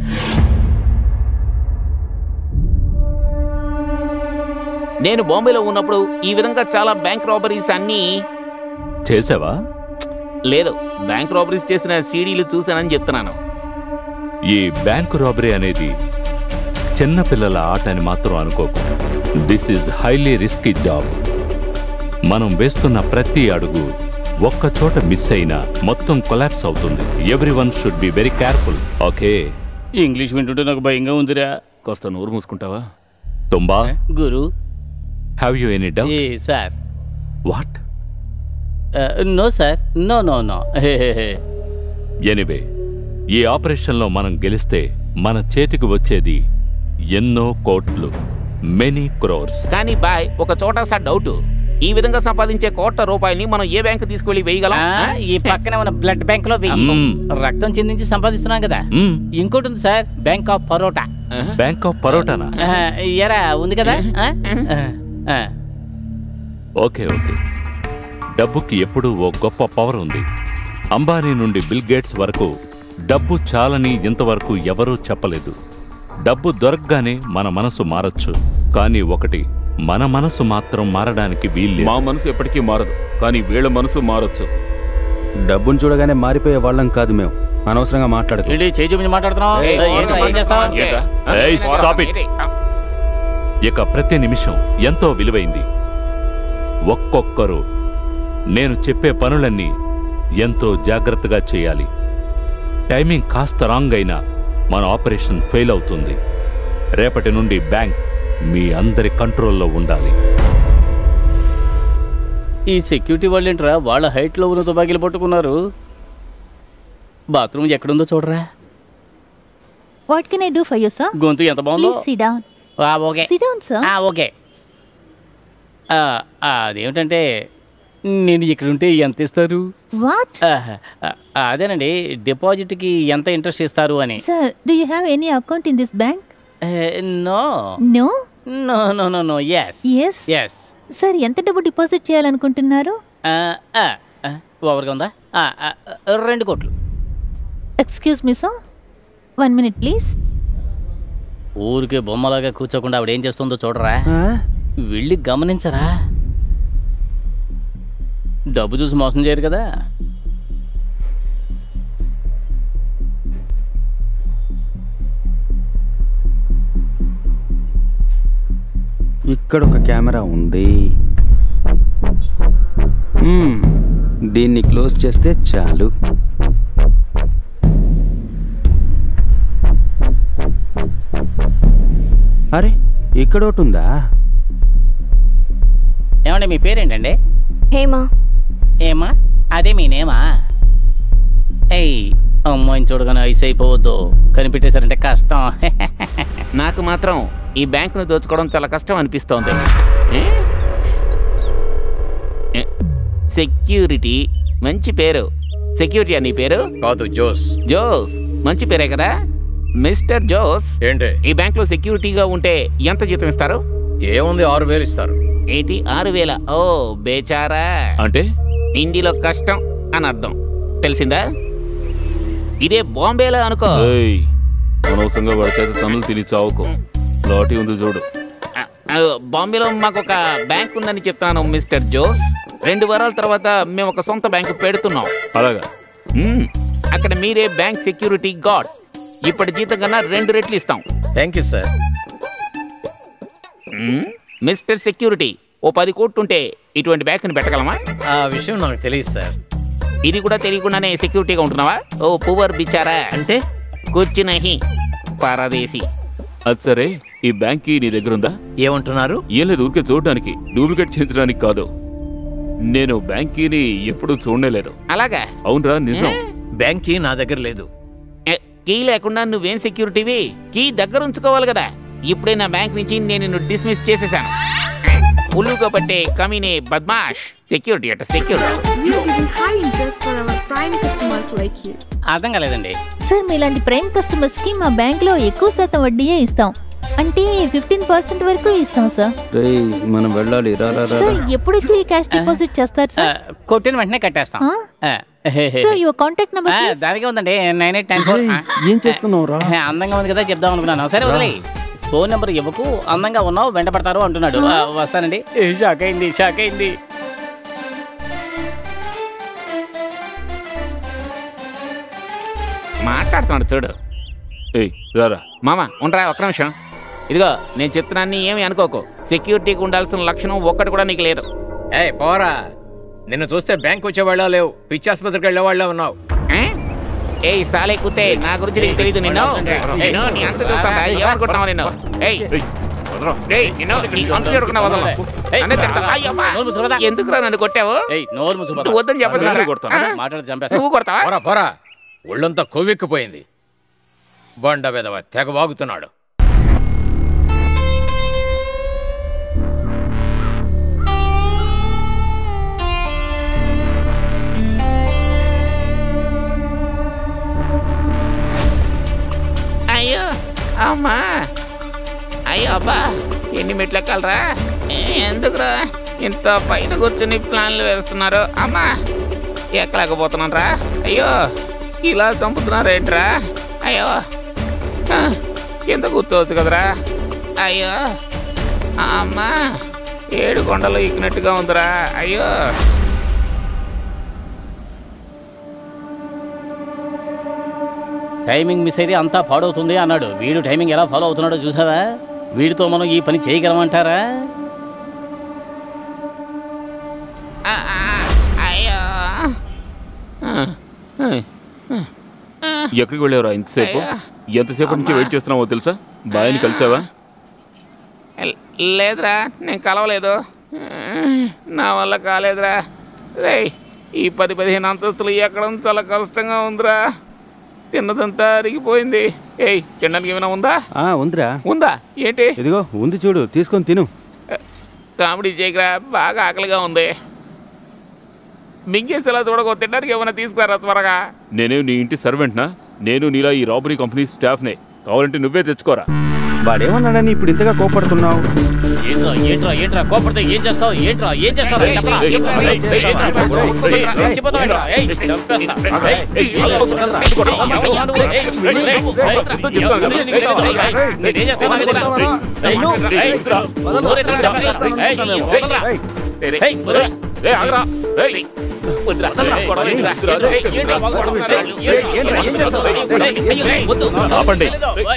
నేను బాంబేలో ఉన్నప్పుడు ఈ విధంగా చాలా బ్యాంక్ రాబరీస్ అన్నీ చేసావా లేదు బ్యాంక్ రాబరీస్ చేసిన సీడీలు చూశానని చెప్తున్నాను ఈ బ్యాంకు రాబరీ అనేది చిన్న పిల్లల ఆట అని మాత్రం అనుకోకు this is highly risky job మనం వేస్తున్న ప్రతి అడుగు ఒక్క చోట మిస్ అయినా మొత్తం కొలాప్స్ అవుతుంది every one should be very careful okay English వింటుంటే నాకు భయంగా ఉందిరా కాస్త నోరు మూసుకుంటావా తుంబా గురు హ్యావ్ యూ ఎనీ డౌట్ ఏ sir what no sir no no no anyway ఈ ఆపరేషన్లో మనం గెలిస్తే మన చేతికి వచ్చేది ఎన్నో కోట్లు మెనీ క్రోర్స్ కానీ బాయ్ ఒక చోట సార్ డౌట్ ఈ విధంగా సంపాదించే కోట్ల రూపాయల్ని మనం ఏ బ్యాంక్ తీసుకెళ్లి వేయగలం ఆ, ఈ పక్కన మన బ్లడ్ బ్యాంక్ లో వెయ్యి మ్మ్. రక్తం చిందించి సంపాదిస్తున్నాం కదా మ్మ్. ఇంకోటి ఉంది sir bank of Parotta bank of పరోటానా ఆ, ఎరా ఉంది కదా ఆ? ఆ, ఓకే ఓకే డబ్బుకి ఎప్పుడూ ఓ గొప్ప పవర్ ఉంది అంబానీ నుండి బిల్ గేట్స్ వరకు డబ్బు చాలని ఇంతవరకు ఎవరూ చెప్పలేదు డబ్బు దొరకగానే మన మనసు మారచ్చు కానీ ఒకటి మన మనసు మాత్రం మారడానికి వీల్లేదు మా మనసు ఎప్పటికీ మారదు కానీ వీళ్ళ మనసు మారొచ్చు డబ్బును చూడగానే మారిపోయే వాళ్ళం కాదు మేము అనవసరంగా మాట్లాడకు ఏంటి చేయి చూపించి మాట్లాడుతున్నావు ఏయ్, ఏంట్రా, ఏం చేస్తావా ఏంట్రా? ఏయ్, stop it. ఇక ప్రతి నిమిషం ఎంతో విలువైంది ఒక్కొక్కరు నేను చెప్పే పనులన్నీ ఎంతో జాగ్రత్తగా చేయాలి టైమింగ్ కాస్త రాంగ్ అయినా మన ఆపరేషన్ ఫెయిల్ అవుతుంది రేపటి నుండి బ్యాంక్ మీ అందరి కంట్రోల్లో ఉండాలి ఈ సెక్యూరిటీ వాళ్ళు ఏంట్రా వాళ్ళ హైట్ లో ఉన్న తుపాకీలు పట్టుకున్నారు బాత్రూమ్ ఎక్కడుందో చూడరా what can I do for you sir గొంతు ఎంత బాగుందో ప్లీజ్ సిట్ డౌన్ ఆ, ఓకే సిట్ డౌన్ సార్ ఆ, ఓకే ఆ, ఆ, అదేమిటంటే నేను ఇక్కడ ఉంటే ఎంత ఇస్తారు వాట్ ఆ, ఆ, అదేనండి డిపాజిట్కి ఎంత ఇంట్రెస్ట్ ఇస్తారు అని sir do you have any account in this bank no no no no no no yes yes yes sir ఎంత డబ్బు డిపాజిట్ చేయాలనుకుంటున్నారు ఓవర్గా ఉందా ఆ, ఆ, రెండు కోట్లు excuse me sir one minute please ఊరికే బొమ్మలాగా కూర్చోకుండా ఆవిడ ఏం చేస్తుందో చూడరా ఆ? వెళ్ళి గమనించరా డబ్బు చూసి మోసం చేయరు కదా ఇక్కడ ఒక కెమెరా ఉంది మ్మ్. దీన్ని క్లోజ్ చేస్తే చాలు అరే ఇక్కడ ఒకటి ఉందా ఏమండి మీ పేరేంటండి హేమా ఏమా అదే మీ నేమా ఏయ్ అమ్మాయిని చూడగానే ఐస్ అయిపోవద్దు కనిపెట్టేశారంటే కష్టం నాకు మాత్రం ఈ బ్యాంకును దోచుకోవడం చాలా కష్టం అనిపిస్తోంది ఏ? ఏ, సెక్యూరిటీ మంచి పేరు సెక్యూరిటీ అని పేరు కాదు జోస్ జోస్ మంచి పేరే కదా మిస్టర్ జోస్ ఏంటి ఈ బ్యాంకులో సెక్యూరిటీగా ఉంటే ఎంత జీతం ఇస్తారు ఏముంది ఆరు వేలు ఇస్తారు ఏంటి ఆరు వేల ఓ బేచారా అంటే హిందీలో కష్టం అని అర్థం తెలిసిందా ఇదే బాంబేలో అనుకో ఏయ్, అనవసరంగా వాడి చేత తనులు తిని చావుకో లాటి ఉంది చూడు ఆ, ఆ, బాంబేలో మాకు ఒక బ్యాంక్ ఉందని చెప్తాను మిస్టర్ జోస్ రెండు వారాల తర్వాత మేము ఒక సొంత బ్యాంకు పెడుతున్నాం అలాగా మ్మ్. అక్కడ మీరే బ్యాంక్ సెక్యూరిటీ గార్డ్ ఇప్పటి జీతం కన్నా రెండు రెట్లు ఇస్తాం థ్యాంక్ యూ సార్ మ్మ్. మిస్టర్ సెక్యూరిటీ ఓ పది కోట్లు ఉంటే ఇటువంటి బ్యాంక్ని పెట్టగలమా ఆ విషయం నాకు తెలియదు సార్ ఇది కూడా తెలియకుండానే సెక్యూరిటీగా ఉంటున్నావా ఓ పువర్ బిచారా అంటే కూర్చునహి పరదేశి అది సరే ఈ బ్యాంక్ కీ నీ దగ్గర ఉందా ఏమంటున్నారు ఏం లేదు ఊరికే చూడడానికి డూప్లికేట్ చేయించడానికి కాదు నేను బ్యాంక్ కీని ఎప్పుడూ చూడలేదు అలాగా అవునరా నిజం బ్యాంక్ కీ నా దగ్గర లేదు ఏ, కీ లేకుండా నువ్వేం సెక్యూరిటీవి కీ దగ్గర ఉంచుకోవాలి కదా ఇప్పుడే నా బ్యాంక్ నుంచి నేను నిన్ను డిస్మిస్ చేసేసాను ఉల్లుగా పట్టే కమీనే బద్మాష్ సెక్యూరిటీ అట security We are giving high interest for our prime customers like you. అర్థం కాలేదండి సార్ మీలాంటి ప్రైమ్ కస్టమర్స్ కి మా బ్యాంక్ లో ఎక్కువ శాతం వడ్డీయే ఇస్తాం అంటే ఫిఫ్టీన్ పర్సెంట్ వరకు ఇస్తాం సార్ రేయ్ మనం వెళ్ళాలి రా రా రా సార్ ఎప్పుడు వచ్చి క్యాష్ డిపాజిట్ చేస్తారు ఆ, సార్ కొట్టిన వెంటనే కట్టేస్తాం ఆ? ఆ, hey, hey, sir hey. Your contact uh, number దానికే ఉందండి నైన్ ఎయిట్ టెన్ ఫోర్ రేయ్, ఏం చేస్తున్నావు రా అందంగా ఉంది కదా చెప్దాం అనుకున్నాను సరే వదిలే ఫోన్ నెంబర్ ఇవ్వకు అందంగా ఉన్నావు వెంట పడతారు అంటున్నాడు ఆ, వస్తానండి ఏ, షాక్ అయింది షాక్ అయింది మాట్లాడుతున్నాడు చూడు ఏయ్ రారా మామ ఉండరా ఒక్క నిమిషం ఇదిగో నేను చెప్తున్నాన్ని ఏమి అనుకోకు సెక్యూరిటీకి ఉండాల్సిన లక్షణం ఒక్కటి కూడా నీకు లేదు ఏ పోరా నిన్ను చూస్తే బ్యాంక్ వచ్చేవాళ్ళ లేవు పిచ్చి ఆసుపత్రికి వెళ్ళేవాళ్ళ ఉన్నావు ఏ? ఏయ్ సాలే కుతే నా గురించి నీకు తెలియదు నిన్ను నిన్ను నీ అంత చూస్తాను ఏమనుకుంటున్నావు నిన్ను ఏయ్ ఏయ్ నిన్ను నీ అంత చూడకుండా వదలను నన్నే తిడతావా? అయ్యో, అమ్మా. ఎందుకురా నన్ను కొట్టావు ఏయ్ నోరు మూసుకో నువ్వు వద్దని చెప్పదు నన్ను కదరా? కొడతాను. ఆ? మాట్లాడి చంపేస్తా. నువ్వు కొడతావా పోరా పోరా ఒళ్ళంతా కొవ్వెక్కిపోయింది బండ వెదవ తెగ వాగుతున్నాడు అయ్యో అమ్మా అయ్యో అబ్బా ఎన్ని మెట్లు ఎక్కాలరా ఎందుకురా ఇంత పైన కూర్చుని ప్లాన్లు వేస్తున్నారు అమ్మా ఎక్కలేకపోతున్నాను రా అయ్యో ఇలా చంపుతున్నారేంట్రా అయ్యో ఆ, కింద కూర్చోవచ్చు కదరా అయ్యో అమ్మా ఏడు కొండలు ఎక్కినట్టుగా ఉందిరా అయ్యో టైమింగ్ మిస్ అయితే అంతా పాడవుతుంది అన్నాడు వీడు టైమింగ్ ఎలా ఫాలో అవుతున్నాడో చూసావా వీడితో మనం ఈ పని చేయగలమంటారా ఆ, ఆ, అయ్యో ఆ, ఆ, ఆ. ఎక్కడికి వెళ్ళావురా ఇంతసేపు ఎంతసేపు నుంచి వెయిట్ చేస్తున్నావో తెలుసా బాయని కలిసావా లే- లేదురా నేను కలవలేదు నా వల్ల కాలేదురా రేయ్ ఈ పది పదిహేను అంతస్తులు ఎక్కడం చాలా కష్టంగా ఉందిరా తిన్నదంతా అరిగిపోయింది ఏయ్ తినడానికి ఏమైనా ఉందా ఆ ఉందిరా ఉందా ఏంటి ఇదిగో ఉంది చూడు తీసుకొని తిను కామెడీ చేయకరా బాగా ఆకలిగా ఉంది మింగేసేలా చూడకో తినడానికి ఏమైనా తీసుకురా త్వరగా నేనే నీ ఇంటి సర్వెంట్నా నేను నీలా ఈ రాబరీ కంపెనీ స్టాఫ్నే కావాలంటే నువ్వే తెచ్చుకోరా వాడేమన్నాడని ఇప్పుడు ఇంతగా కోపడుతున్నావు ఏంట్రా ఏంట్రా ఏంట్రా కోపడితే ఏం చేస్తావు ఏంట్రా ఏం చేస్తావు ఏయ్, చెప్పరా ఏయ్, ఏంట్రా? ఏయ్, ఏయ్, ఏయ్, ఏంట్రా? ఏయ్, కోపడితే ఏయ్, ఏయ్, చచ్చిపోతావేంట్రా? ఏయ్, చంపేస్తా. ఏయ్, ఏయ్, ఏయ్, ఎవరయ్యా నువ్వు? ఏయ్, ఏయ్, ఏయ్, ఏయ్, నేనేం చేస్తాను నాకు తెలియదు. ఏయ్, ఏయ్, నోరెత్తి చంపేస్తా. ఏయ్, వదలరా. ఏయ్, వదలరా. ఏయ్, ఆగరా. ఏయ్. వద్దురా. ఏయ్, గొడవ ఎందుకురా? ఏయ్, ఏంట్రా బాగా కొడుతున్నారు? ఏయ్, ఏంట్రా, ఏం చేస్తావు? ఏయ్, ఏయ్, ఏయ్, వద్దు. ఆపండి. ఏయ్.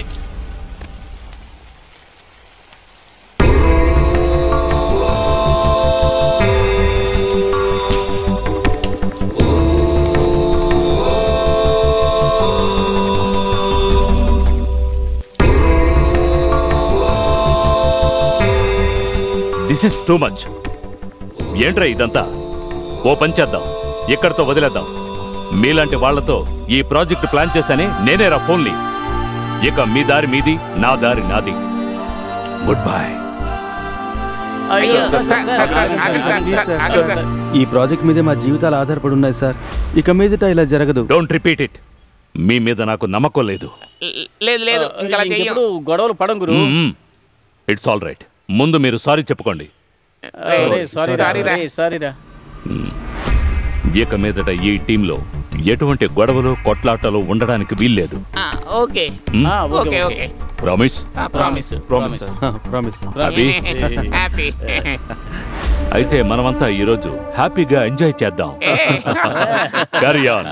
దిస్ ఇస్ టూ మచ్ ఏంట్రా ఇదంతా ఓ పని చేద్దాం ఇక్కడితో వదిలేద్దాం మీలాంటి వాళ్లతో ఈ ప్రాజెక్ట్ ప్లాన్ చేశానే నేనేరా ఫోన్లీ ఇక మీ దారి మీది నా దారి నాది గుడ్ బై అయ్యో, సార్, సార్, సార్, సార్, ఆగండి, సార్, ప్లీజ్ సార్, సార్, ఆగండి, సార్. సార్. ఈ ప్రాజెక్ట్ మీదే మా జీవితాలు ఆధారపడి ఉన్నాయి సార్ ఇక మీదట ఇలా జరగదు డోంట్ రిపీట్ ఇట్ మీ మీద నాకు నమ్మకం లేదు లేదు లేదు ఇంకా అలా చెయ్యం ఇంకెప్పుడు గొడవలు పడం గురు ఇట్స్ ఆల్ రైట్ ముందు మీరు సారీ చెప్పుకోండి సారీ సారీ సారీ రా. సారీ రా ఇక మీదట ఈ టీంలో ఎటువంటి గొడవలు కొట్లాటలు ఉండడానికి వీల్లేదు ఆ, ఓకే Hmm? ఆ, okay, okay okay. Okay promise promise promise promise happy happy అయితే మనమంతా ఈరోజు హ్యాపీగా ఎంజాయ్ చేద్దాం క్యారీ ఆన్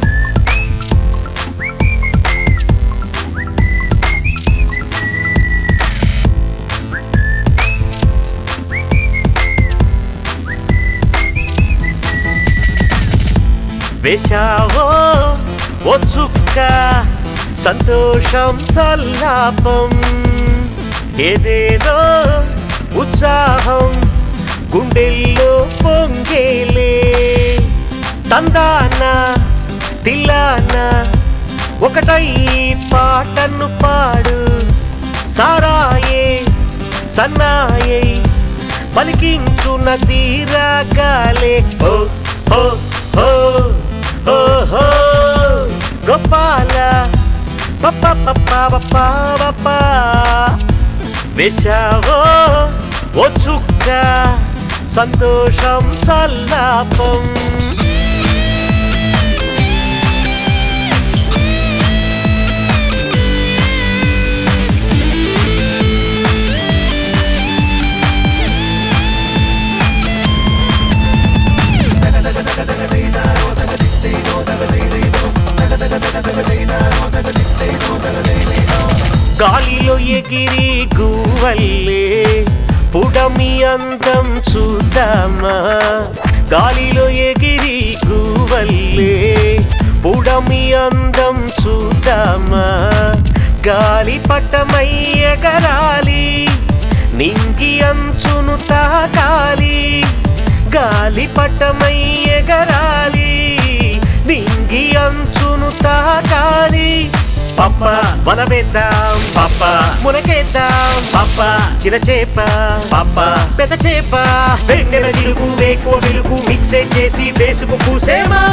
వేశావో ఓ చుక్క సంతోషం సల్లాపం ఏదేదో ఉత్సాహం గుండెల్లో పొంగేలే తందాన తిల్లాన ఒకటై పాటను పాడు సారాయే సన్నాయే పలికించున తీరాగాలే ఓ ఓ ఓ ఓ హో గోపాల పప్ప పప్ప పప్ప పప్ప వేశావో ఓ చుక్క సంతోషం సల్లాపం గాలిలో ఎగిరి గువల్లే పుడమి అందం చూద్దామా గాలిలో ఎగిరి గువల్లే పుడమి అందం చూద్దామా గాలి పటమై ఎగరాలి నింగి అంచును తాకాలి గాలి పటమై ఎగరాలి నింగి అంచును తాకాలి పప్ప వలవేద్దాం పప్ప మునకేద్దాం పప్ప చిన్న చేప పప్ప పెద్ద చేప వెన్నెల జిలుగు వేకువ వెలుగు మిక్సే చేసి వేసుకు పూసేమా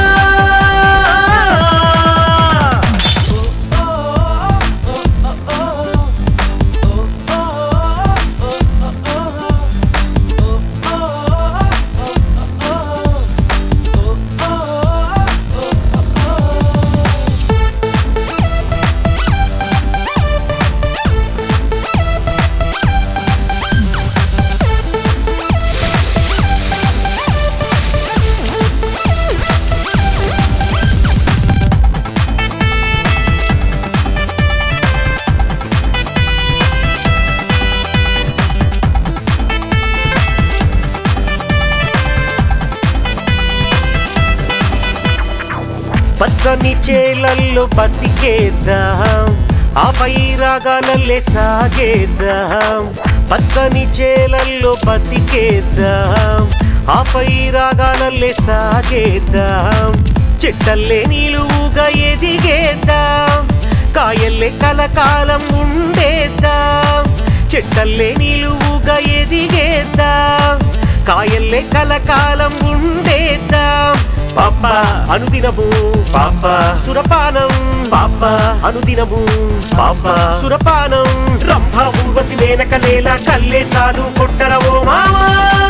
పచ్చని చేలల్లో బతికేద్దాం ఆ పైరాగాలల్లే సాగేద్దాం పచ్చని చేలల్లో బతికేద్దాం ఆ పైరాగాలల్లే సాగేద్దాం చెట్టల్లే నిలువుగా ఎదిగేద్దాం కాయల్లే కలకాలం ఉండేద్దాం చెట్టల్లే నిలువుగా ఎదిగేద్దాం కాయల్లే కలకాలం ఉండేద్దాం పాప అనుదినము పాప సురపానం పాప అనుదినము పాప సురపానం రంభ ఊర్వశి వేనక నేల కల్లే చాలు కొట్టరవో మామా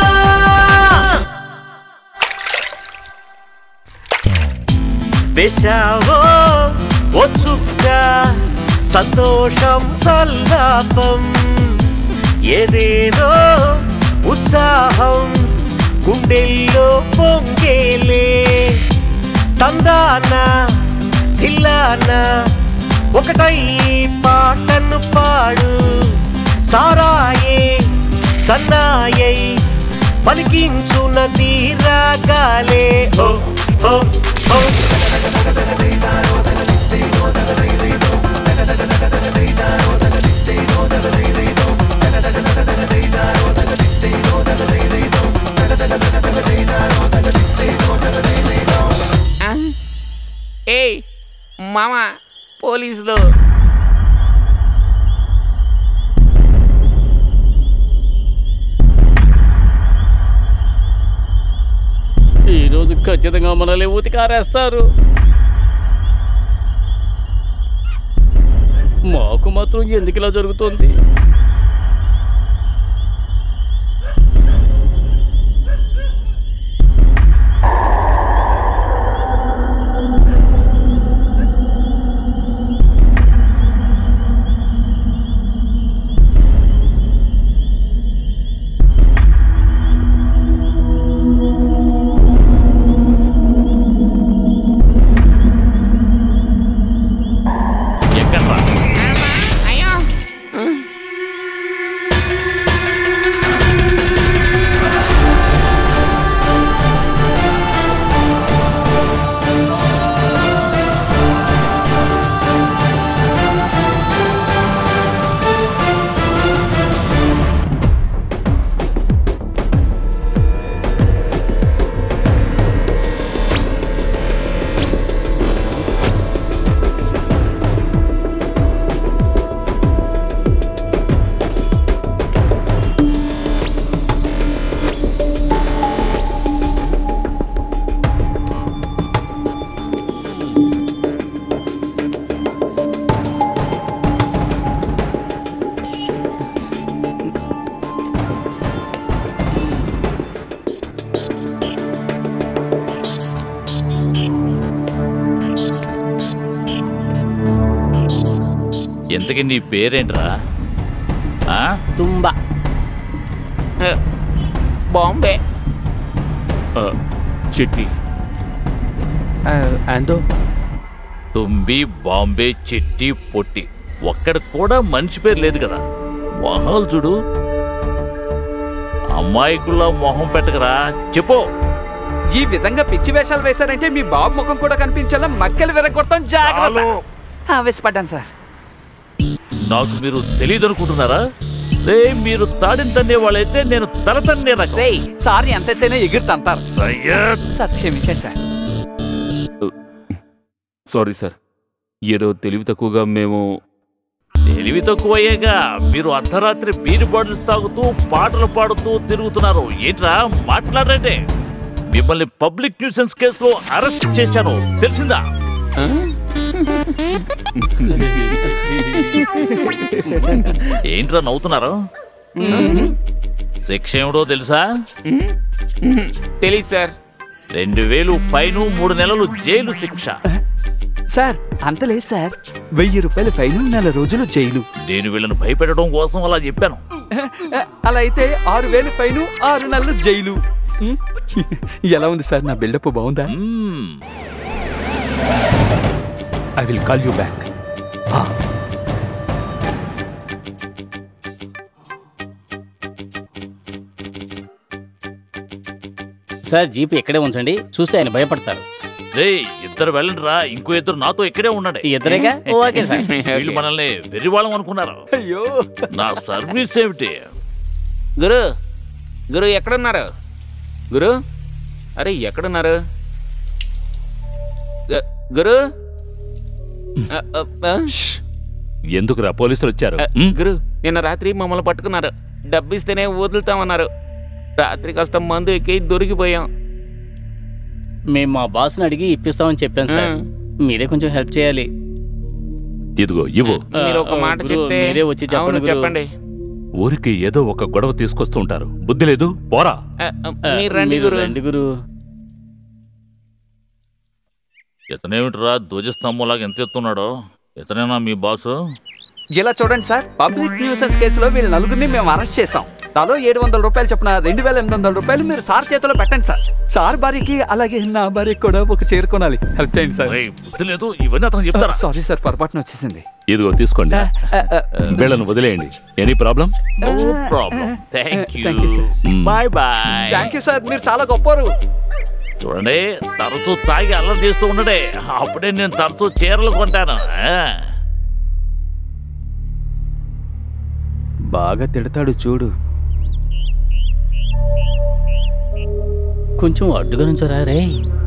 వేశావో ఓ చుక్క సంతోషం సల్లాపం ఏదేదో ఉత్సాహం గుండెల్లో పొంగేలే తందాన దిల్లాన ఒకటై పాటను పాడు సారాయే సన్నాయై పలికించున తీరాగాలే ఓ ఓ ఓ ఆ? ఏయ్ మామ పోలీసులు ఈ రోజు ఖచ్చితంగా మనల్ని ఉతికారేస్తారు మాకు మాత్రం ఎందుకు ఇలా జరుగుతుంది ఎక్కడ్రా అయ్యో ఇంతకీ నీ పేరేంట్రా ఆ? తుంబా బాంబే ఆ, చిట్టి అందో తుంబి బాంబే చిట్టి పొట్టి ఒక్కడ కూడా మనిషి పేరు లేదు కదా మొహాలు చూడు అమ్మాయికుల్లా మొహం పెట్టకరా చెప్పు ఈ విధంగా పిచ్చి వేషాలు వేశారంటే మీ బాబు ముఖం కూడా కనిపించేలా మక్కలు విరగొడతాం జాగ్రత్త ఆవేశపడ్డాను సార్ నాకు మీరు తెలియదు అనుకుంటున్నారా రే మీరు తాడిని తన్నే వాళ్ళైతే నేను తల తన్నే రకం రే సార్ ఎంత ఎత్తైనా ఎగిరి తంతారు సయ్యద్ సార్ క్షమించండి సార్ సారీ సార్ ఏదో తెలివి తక్కువగా మేము తెలివి తక్కువయ్యేగా మీరు అర్ధరాత్రి బీరు బాటిల్స్ తాగుతూ పాటలు పాడుతూ తిరుగుతున్నారు ఏంట్రా మాట్లాడండి మిమ్మల్ని పబ్లిక్ న్యూసెన్స్ కేసులో అరెస్ట్ చేశాను తెలిసిందా ఏంట్రా నవ్వుతున్నారు శిక్ష ఏమిటో తెలుసా తెలీదు సార్ రెండు వేలు ఫైను మూడు నెలలు జైలు శిక్ష సార్ అంత లేదు సార్ వెయ్యి రూపాయల ఫైన్ నెల రోజులు జైలు నేను వీళ్ళని భయపెట్టడం కోసం అలా చెప్పాను అలా అయితే ఆరు వేలు ఫైన్ ఆరు నెలలు జైలు ఉం? ఎలా ఉంది సార్ నా బిల్డప్ బాగుందా I will call you back sir jeep ఇక్కడే ఉంచండి చూస్తే ఆయన భయపడతారు రే ఇద్దరు వెళ్ళండి రా ఇంకో ఇద్దరు నాతో ఇక్కడే ఉండండి ఇద్దరేగా? Okay sir. వీళ్ళు మనల్ని వెర్రివాళ్ళం అనుకున్నారు అయ్యో నా సర్వీస్ ఏమిటి గురు గురు ఎక్కడున్నారు గురు అరే ఎక్కడున్నారు గు- గురు అ, అ, అ. ఎందుకురా పోలీసులు వచ్చారు అ, గురు నిన్న రాత్రి మమ్మల్ని పట్టుకున్నారు డబ్బిస్తేనే వదులుతామన్నారు రాత్రి కాస్త మందు ఎక్కి దొరికిపోయాం మేము మా బాస్ని అడిగి ఇప్పిస్తామని చెప్పాను సార్ మీరే కొంచెం హెల్ప్ చేయాలి ఇదిగో ఇవ్వు మీరు ఒక మాట గురు, చెప్తే మీరే వచ్చి చెప్పండి అవును గురు. చెప్పండి ఊరికి ఏదో ఒక గొడవ తీసుకొస్తూ ఉంటారు బుద్ధి లేదు పోరా అ, అ, మీరు రండి మీరు గురు రండి గురు ఇతనేమిట్రా ధ్వజస్తంభంలాగా ఎంత ఎత్తున్నాడో ఇతనేనా మీ బాసు ఇలా చూడండి సార్ పబ్లిక్ న్యూసెన్స్ కేసులో వీళ్ళ నలుగురిని మేము అరెస్ట్ చేసాం తలో ఏడు వందల రూపాయలు చెప్పిన రెండు వేల ఎనిమిది వందల రూపాయలు మీరు సార్ చేతిలో పెట్టండి సార్ సార్ భార్యకి అలాగే నా భార్యకి కూడా ఒక చేరుకోనాలి హెల్ప్ చేయండి సార్ బుద్ధి లేదు ఇవన్నీ అతను చెప్తారా సారీ సార్ పొరపాటున వచ్చేసింది ఇదిగో తీసుకోండి వీళ్ళను వదిలేయండి any problem no problem thank you Thank you, sir. Bye bye thank you sir మీరు చాలా గొప్పరు చూడండి తరచూ తాగి అల్లరి చేస్తూ ఉండడే అప్పుడే నేను తరచూ చీరలు కొంటాను ఆ. బాగా తిడతాడు చూడు కొంచెం అడ్డుగా నుంచోరా రే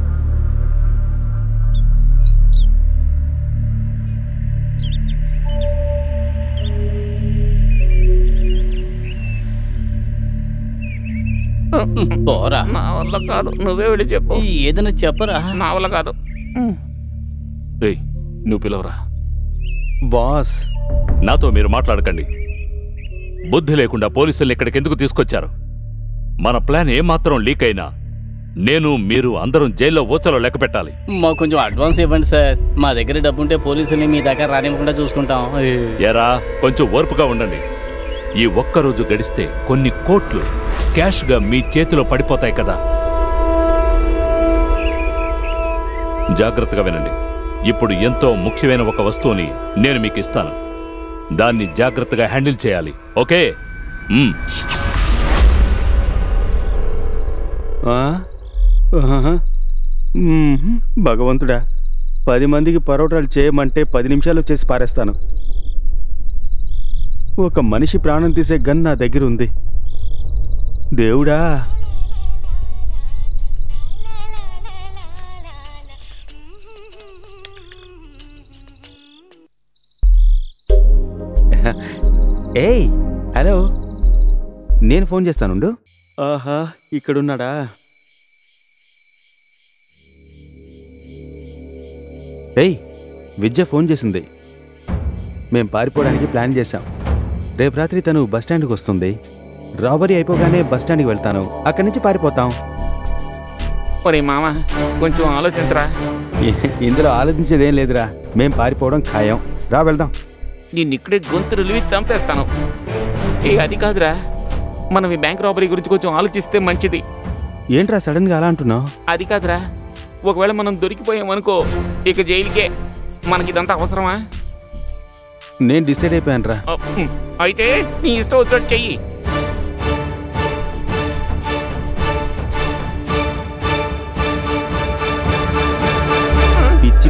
పోరా నా వల్ల కాదు నువ్వే వెళ్ళి చెప్పు ఏదైనా చెప్పరా నా వల్ల కాదు రేయ్ నువ్వు పిలవరా బాస్ నాతో మీరు మాట్లాడకండి బుద్ధి లేకుండా పోలీసులు ఇక్కడికి ఎందుకు తీసుకొచ్చారు మన ప్లాన్ ఏమాత్రం లీక్ అయినా నేను మీరు అందరం జైల్లో ఊచలో లెక్క పెట్టాలి మాకు కొంచెం అడ్వాన్స్ ఇవ్వండి సార్ మా దగ్గర డబ్బు ఉంటే పోలీసుల్ని మీ దగ్గర రానివ్వకుండా చూసుకుంటాం ఎరా కొంచెం ఓర్పుగా ఉండండి ఈ ఒక్కరోజు గడిస్తే కొన్ని కోట్లు క్యాష్గా మీ చేతిలో పడిపోతాయి కదా జాగ్రత్తగా వినండి ఇప్పుడు ఎంతో ముఖ్యమైన ఒక వస్తువుని నేను మీకు ఇస్తాను దాన్ని జాగ్రత్తగా హ్యాండిల్ చేయాలి ఓకే మ్మ్. ఆ? ఆహా. మ్మ్హ్. భగవంతుడా పది మందికి పరోటాలు చేయమంటే పది నిమిషాలు చేసి పారేస్తాను ఒక మనిషి ప్రాణం తీసే గన్ నా దగ్గర ఉంది దేవుడా ఏయ్ హలో నేను ఫోన్ చేస్తానుండు ఆహా ఇక్కడున్నాడా ఏయ్ విద్య ఫోన్ చేసింది మేం పారిపోవడానికి ప్లాన్ చేశాం రేపు రాత్రి తను బస్ స్టాండ్కి వస్తుంది రాబరీ అయిపోగానే బస్ స్టాండ్కి వెళ్తాను అక్కడి నుంచి పారిపోతాం ఒరే మామ కొంచెం ఆలోచించరా ఇ- ఇందులో ఆలోచించేదేం లేదురా మేం పారిపోవడం ఖాయం రా వెళ్దాం నేను ఇక్కడే గొంతు రిలివి చంపేస్తాను ఏ అది కాదురా మనం ఈ బ్యాంక్ రాబరీ గురించి కొంచెం ఆలోచిస్తే మంచిది ఏంట్రా సడన్గా అలా అంటున్నావు అది కాదురా ఒకవేళ మనం దొరికిపోయామనుకో ఇక జైలుకే మనకి ఇదంతా అవసరమా నేను డిసైడ్ అయిపోయాను రా అ, ఉమ్, అయితే నీ ఇష్టం వచ్చినట్టు చెయ్యి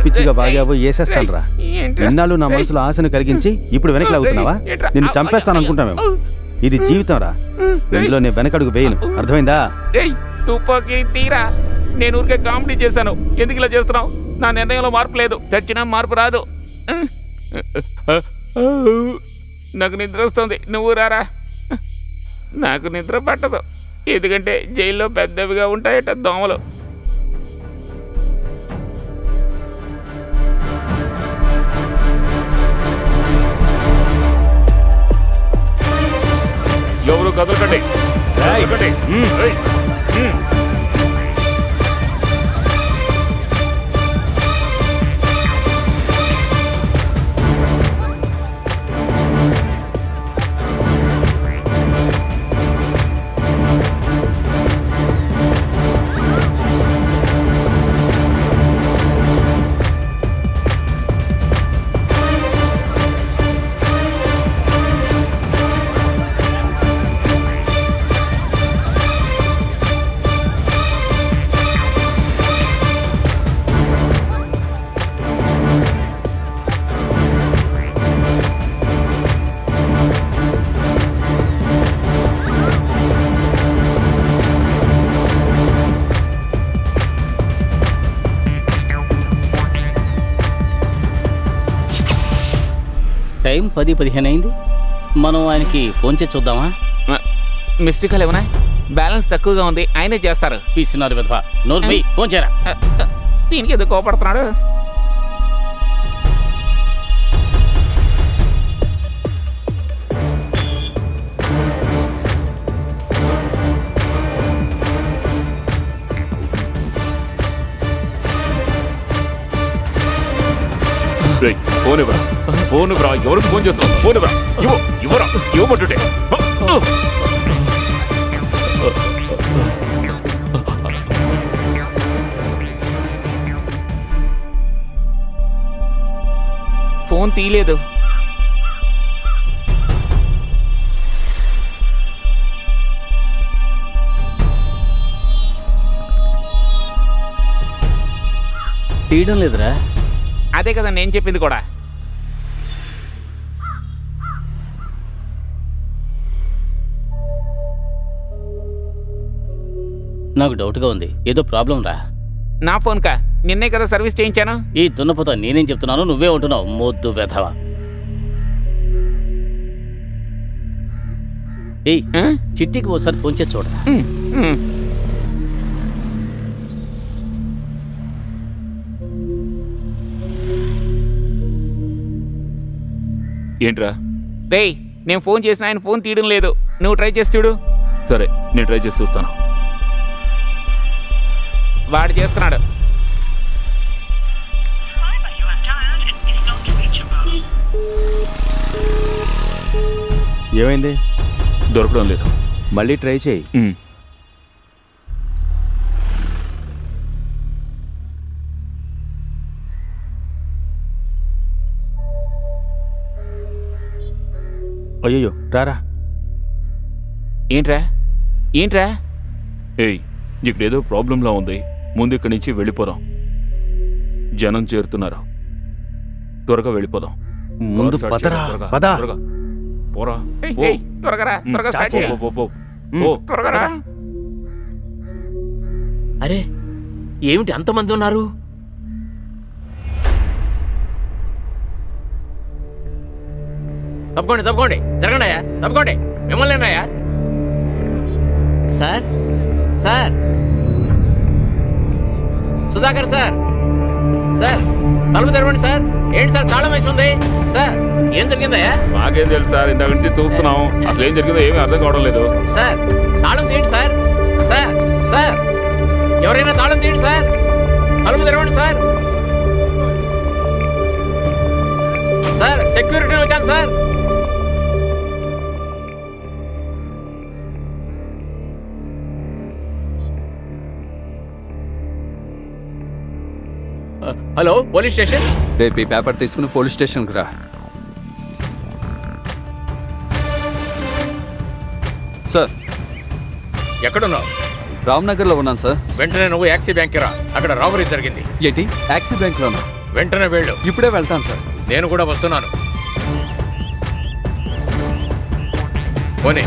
పిచ్చిగా వాగావో వేసేస్తాను రా ఏంట్రా? ఇన్నాళ్ళు నా మనసులో ఆశను కలిగించి ఇప్పుడు వెనక్కి లాగుతున్నావా ఏంట్రా? నిన్ను చంపేస్తాను అనుకుంటామేమో ఇది జీవితం రా ఇందులో నేను వెనకడుగు వేయను అర్థమైందా ఏయ్ తుపాకీ తీరా నేను ఊరికే కామెడీ చేశాను ఎందుకు ఇలా చేస్తున్నావు నా నిర్ణయంలో మార్పు లేదు చచ్చినా మార్పు రాదు నాకు నిద్ర వస్తుంది నువ్వు రారా నాకు నిద్ర పట్టదు ఎందుకంటే జైల్లో పెద్దవిగా ఉంటాయట దోమలు ఎవరు కదలకండి కదలకండి ఏయ్. మ్మ్. టైం పది పదిహేను అయింది మనం ఆయనకి ఫోన్ చేసి చూద్దామా మిస్టేక్ ఏమన్నా బ్యాలెన్స్ తక్కువగా ఉంది ఆయనే చేస్తారు పిస్తున్నారు విధవా నోరు మీ ఫోన్ చేయరా దీనికి ఎందుకు కోపడుతున్నాడు రేయ్, ఫోన్ ఇవ్వరా ఫోన్ ఇవ్వరా ఎవరికి ఫోన్ చేస్తావు ఫోన్ ఇవ్వరా ఇవ్వు ఇవ్వరా ఇవ్వమంటుంటే ఫోన్ తీయలేదు తీయడం లేదురా అదే కదా నేను చెప్పింది కూడా నాకు డౌట్గా ఉంది ఏదో ప్రాబ్లం రా నా ఫోన్ కా నిన్నే కదా సర్వీస్ చేయించాను ఈ దున్నపోత నేనేం చెప్తున్నాను నువ్వే ఉంటున్నావు మొద్దు వెధవ ఏయ్ చిట్టికి ఓసారి ఫోన్ చేసి చూడరా ఏంట్రా రేయ్ నేను ఫోన్ చేసిన ఆయన ఫోన్ తీయడం లేదు నువ్వు ట్రై చేసి చూడు సరే నేను ట్రై చేసి చూస్తాను వాడు చేస్తున్నాడు ఏమైంది దొరకడం లేదు మళ్ళీ ట్రై చేయి మ్మ్. అయ్యో రారా ఏంట్రా ఏంట్రా ఏయ్ ఇక్కడ ఏదో ప్రాబ్లంలా ఉంది ముందు ఇక్కడి నుంచి వెళ్ళిపోదాం జనం చేరుతున్నారు త్వరగా వెళ్ళిపోదాం ముందు కార్ స్టార్ట్ పదరా, చేయండి, త్వరగా, పద. త్వరగా. పోరా ఏయ్, పో. ఏయ్, త్వరగా రా, మ్మ్, త్వరగా స్టార్ట్ స్టార్ట్ చేయి. చేయి. పో, పో, పో. పో. త్వరగా రా. అరే ఏమిటి అంతమంది ఉన్నారు తప్పుకోండి తప్పుకోండి జరగండి అయ్యా తప్పుకోండి మిమ్మల్ని అయ్యా sir sir Sudhakar sir sir తలుపు తెరవండి సార్ ఏంటి సార్ తాళం వేసి ఉంది సార్ ఏం జరిగిందయ్యా మాకేం తెలుసు సార్ ఇందాక నుంచి చూస్తున్నాం అసలు ఏం జరిగిందో ఏమీ అర్థం కావడం లేదు సార్ తాళం తీయండి సార్ సార్ సార్ ఎవరైనా తాళం తీయండి సార్ తలుపు తెరవండి సార్ సార్ సెక్యూరిటీ వచ్చాను సార్ హలో పోలీస్ స్టేషన్ రేపు ఈ పేపర్ తీసుకుని పోలీస్ స్టేషన్కి రా సార్ ఎక్కడున్నావు రామ్నగర్లో ఉన్నాను సార్ వెంటనే నువ్వు యాక్సీ బ్యాంక్ రా అక్కడ రాబరీ జరిగింది ఏంటి యాక్సిస్ బ్యాంక్లోనా వెంటనే వెళ్ళు ఇప్పుడే వెళ్తాను సార్ నేను కూడా వస్తున్నాను పోనీ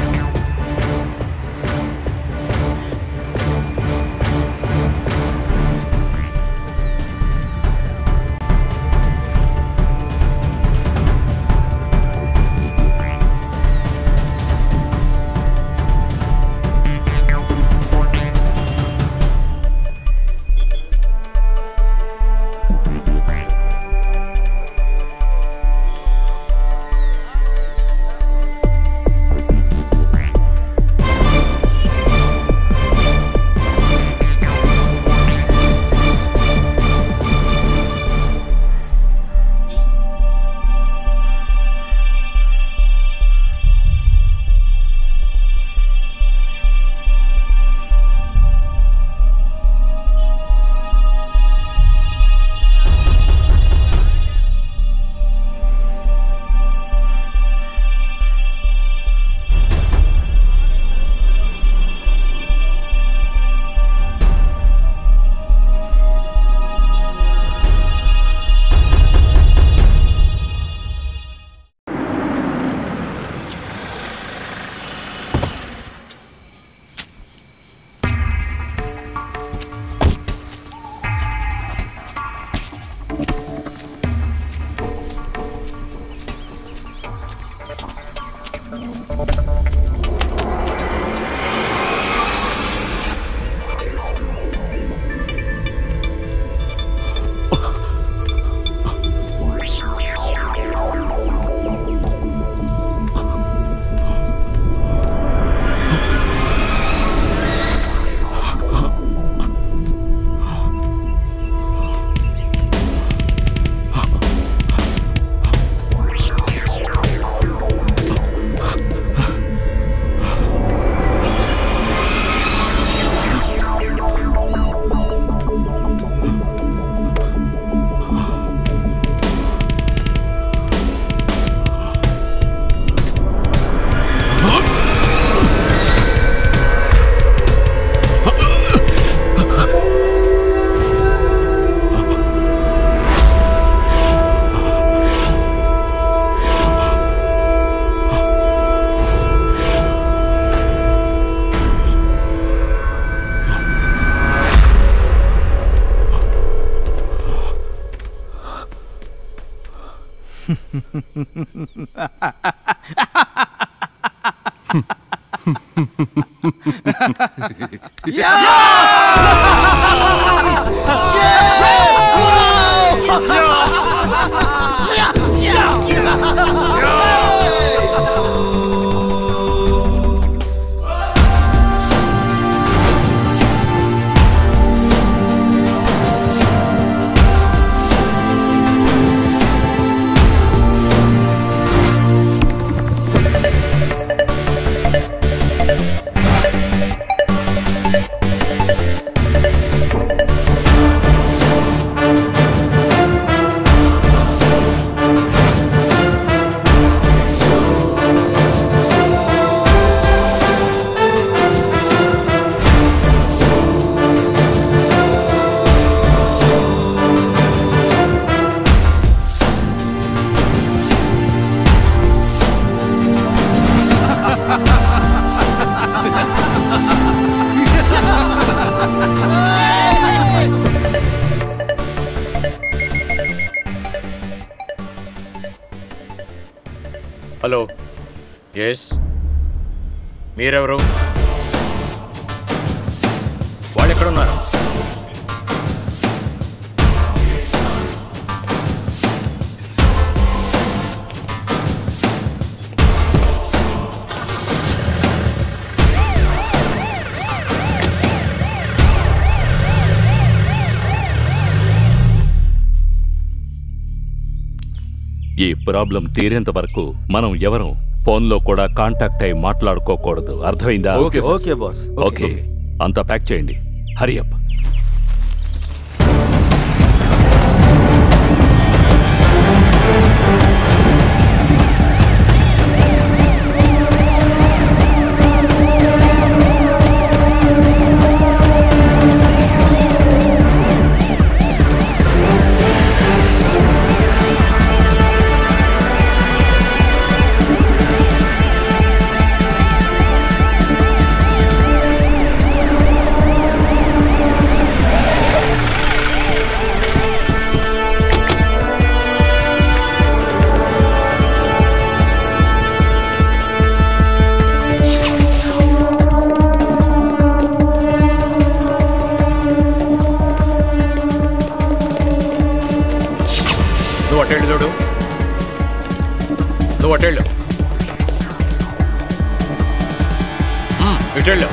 హలో ఎస్ మీరెవరు వాళ్ళు ఎక్కడున్నారు ఈ ప్రాబ్లం తీరేంత వరకు మనం ఎవరం ఫోన్లో కూడా కాంటాక్ట్ అయి మాట్లాడుకోకూడదు అర్థమైందా ఓకే, ఓకే, బాస్. ఓకే అంతా ప్యాక్ చేయండి హరియప్ ఆ నువ్వు అటెళ్ళు మ్మ్, ఇటెళ్ళు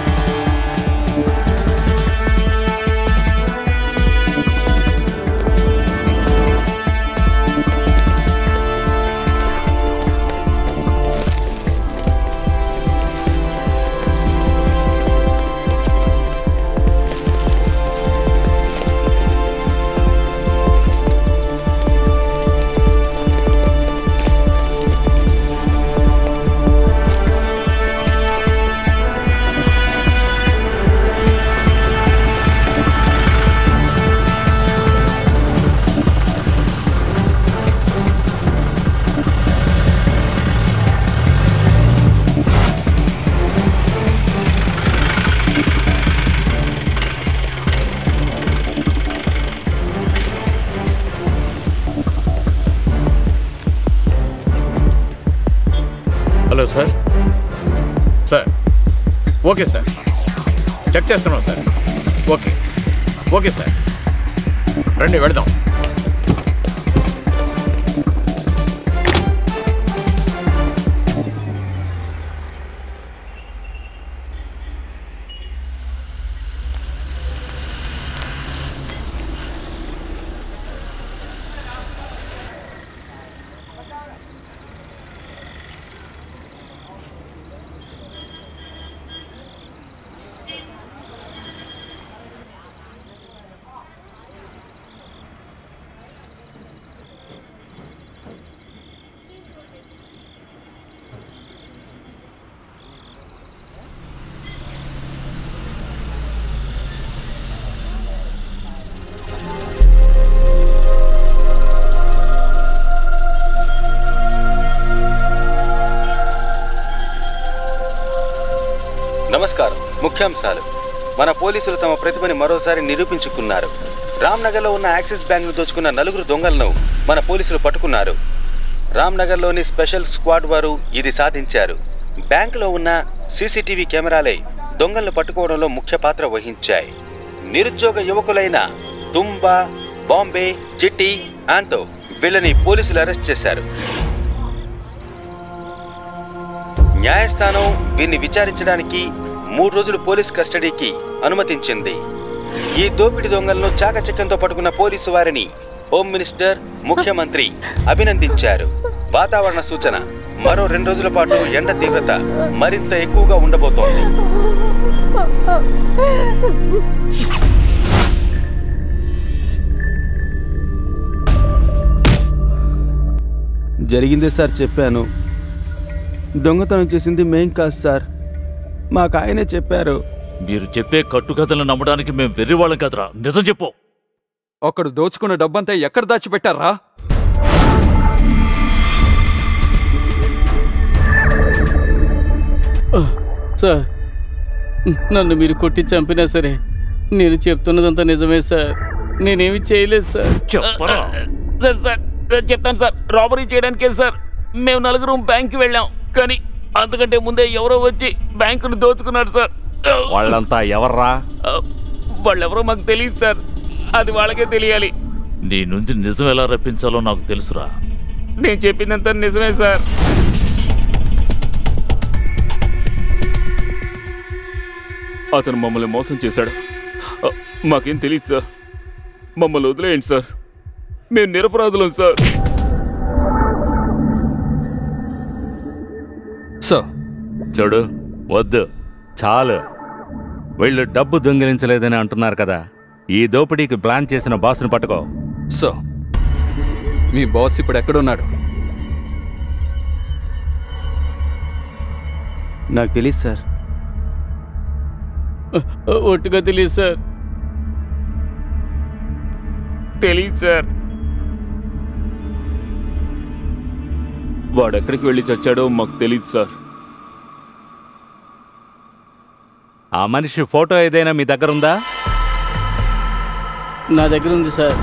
hello sir sir okay sir check చేస్తున్నాం సార్ ఓకే ఓకే సార్ రండి వెళదాం నమస్కారం ముఖ్యాంశాలు మన పోలీసులు తమ ప్రతిభని మరోసారి నిరూపించుకున్నారు రామ్నగర్లో ఉన్న యాక్సిస్ బ్యాంక్ను దోచుకున్న నలుగురు దొంగలను మన పోలీసులు పట్టుకున్నారు రామ్నగర్లోని స్పెషల్ స్క్వాడ్ వారు ఇది సాధించారు బ్యాంకులో ఉన్న సీసీటీవీ కెమెరాలే దొంగలను పట్టుకోవడంలో ముఖ్య పాత్ర వహించాయి నిరుద్యోగ యువకులైన తుంబా బాంబే చిట్టి ఆంతో వీళ్ళని పోలీసులు అరెస్ట్ చేశారు న్యాయస్థానం వీరిని విచారించడానికి మూడు రోజులు పోలీస్ కస్టడీకి అనుమతించింది ఈ దోపిడీ దొంగలను చాకచక్యంతో పట్టుకున్న పోలీసు వారిని హోమ్ మినిస్టర్ ముఖ్యమంత్రి అభినందించారు వాతావరణ సూచన మరో రెండు రోజుల పాటు ఎండ తీవ్రత మరింత ఎక్కువగా ఉండబోతోంది జరిగిందే సార్ చెప్పాను దొంగతనం చేసింది మేం కాదు సార్ మాకు ఆయనే చెప్పారు మీరు చెప్పే కట్టుకథలు నమ్మడానికి మేము వెర్రివాళ్ళం కదరా నిజం చెప్పు ఒకడు దోచుకున్న డబ్బంతా ఎక్కడ దాచిపెట్టారా సార్ నన్ను మీరు కొట్టి చంపినా సరే నేను చెప్తున్నదంతా నిజమే సార్ నేనేమి చేయలేదు సార్ చెప్పరా సార్ సార్ నేను చెప్తాను సార్ రాబరీ చేయడానికే సార్ మేము నలుగురు బ్యాంక్కి వెళ్ళాం కానీ అంతకంటే ముందే ఎవరో వచ్చి బ్యాంకును దోచుకున్నారు సార్ వాళ్ళంతా ఎవర్రా వాళ్ళెవరో మాకు తెలియదు సార్ అది వాళ్ళకే తెలియాలి నీ నుంచి నిజం ఎలా రప్పించాలో నాకు తెలుసురా నేను చెప్పిందంతా నిజమే సార్ అతను మమ్మల్ని మోసం చేశాడు ఆ, మాకేం తెలియదు సార్ మమ్మల్ని వదిలేయండి సార్ మేము నిరపరాధులం సార్ సో చూడు వద్దు చాలు వీళ్ళు డబ్బు దొంగిలించలేదని అంటున్నారు కదా ఈ దోపిడీకి ప్లాన్ చేసిన బాస్ను పట్టుకో సో మీ బాస్ ఇప్పుడు ఎక్కడున్నాడు నాకు తెలియదు సార్ ఒట్టుగా తెలియదు సార్ తెలియదు సార్ వాడు ఎక్కడికి వెళ్ళి చచ్చాడో మాకు తెలియదు సార్ ఆ మనిషి ఫోటో ఏదైనా మీ దగ్గర ఉందా నా దగ్గర ఉంది సార్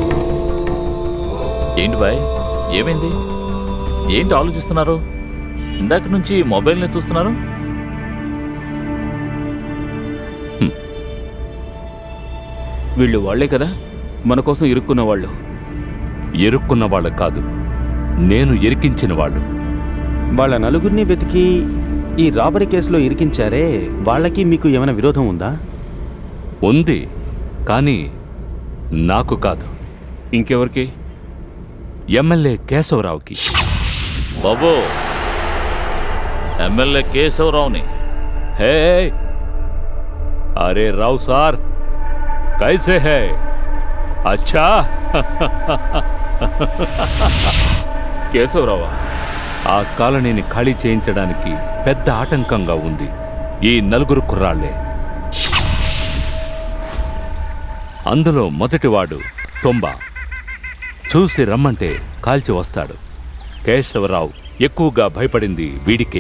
ఏంటి బాయ్ ఏమైంది ఏంటి ఆలోచిస్తున్నారు ఇందాక నుంచి మొబైల్ని చూస్తున్నారు వీళ్ళు వాళ్లే కదా మన కోసం ఇరుక్కున్న వాళ్ళు ఎరుక్కున్న వాళ్ళు కాదు నేను ఎరికించిన వాళ్ళు వాళ్ళ నలుగురిని వెతికి ఈ రాబరీ కేసులో ఇరికించారే వాళ్ళకి మీకు ఏమైనా విరోధం ఉందా ఉంది కానీ నాకు కాదు ఇంకెవరికి ఎమ్మెల్యే కేశవరావుకి బాబు ఎమ్మెల్యే కేశవరావుని హే అరే రావు సార్ कैसे है अच्छा కేశవరావా ఆ కాలనీని ఖాళీ చేయించడానికి పెద్ద ఆటంకంగా ఉంది ఈ నలుగురు కుర్రాళ్లే అందులో మొదటివాడు తొంబ చూసి రమ్మంటే కాల్చి వస్తాడు కేశవరావు ఎక్కువగా భయపడింది వీడికే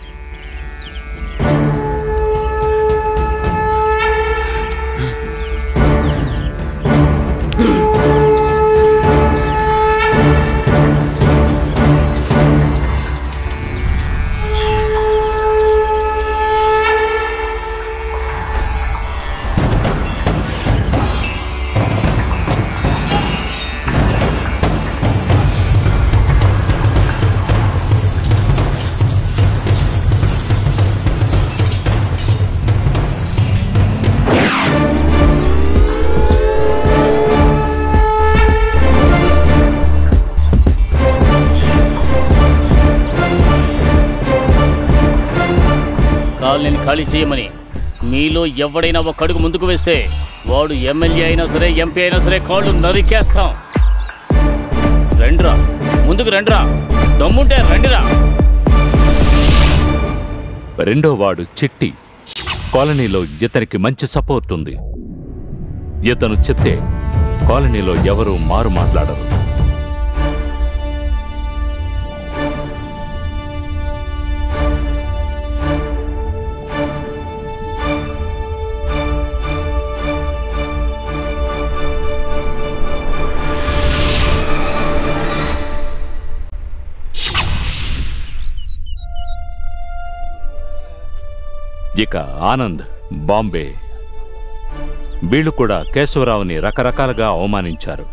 కాలనీని ఖాళీ చేయమని మీలో ఎవడైనా ఒక అడుగు ముందుకు వేస్తే వాడు ఎమ్మెల్యే అయినా సరే ఎంపీ అయినా సరే కాళ్ళు నరికేస్తాం రండ్రా ముందుకు రండ్రా దమ్ముంటే రండిరా రెండో వాడు చిట్టి కాలనీలో ఇతనికి మంచి సపోర్ట్ ఉంది ఇతను చెప్తే కాలనీలో ఎవరూ మారు మాట్లాడరు ఇక ఆనంద్ బాంబే వీళ్ళు కూడా కేశవరావుని రకరకాలుగా అవమానించారు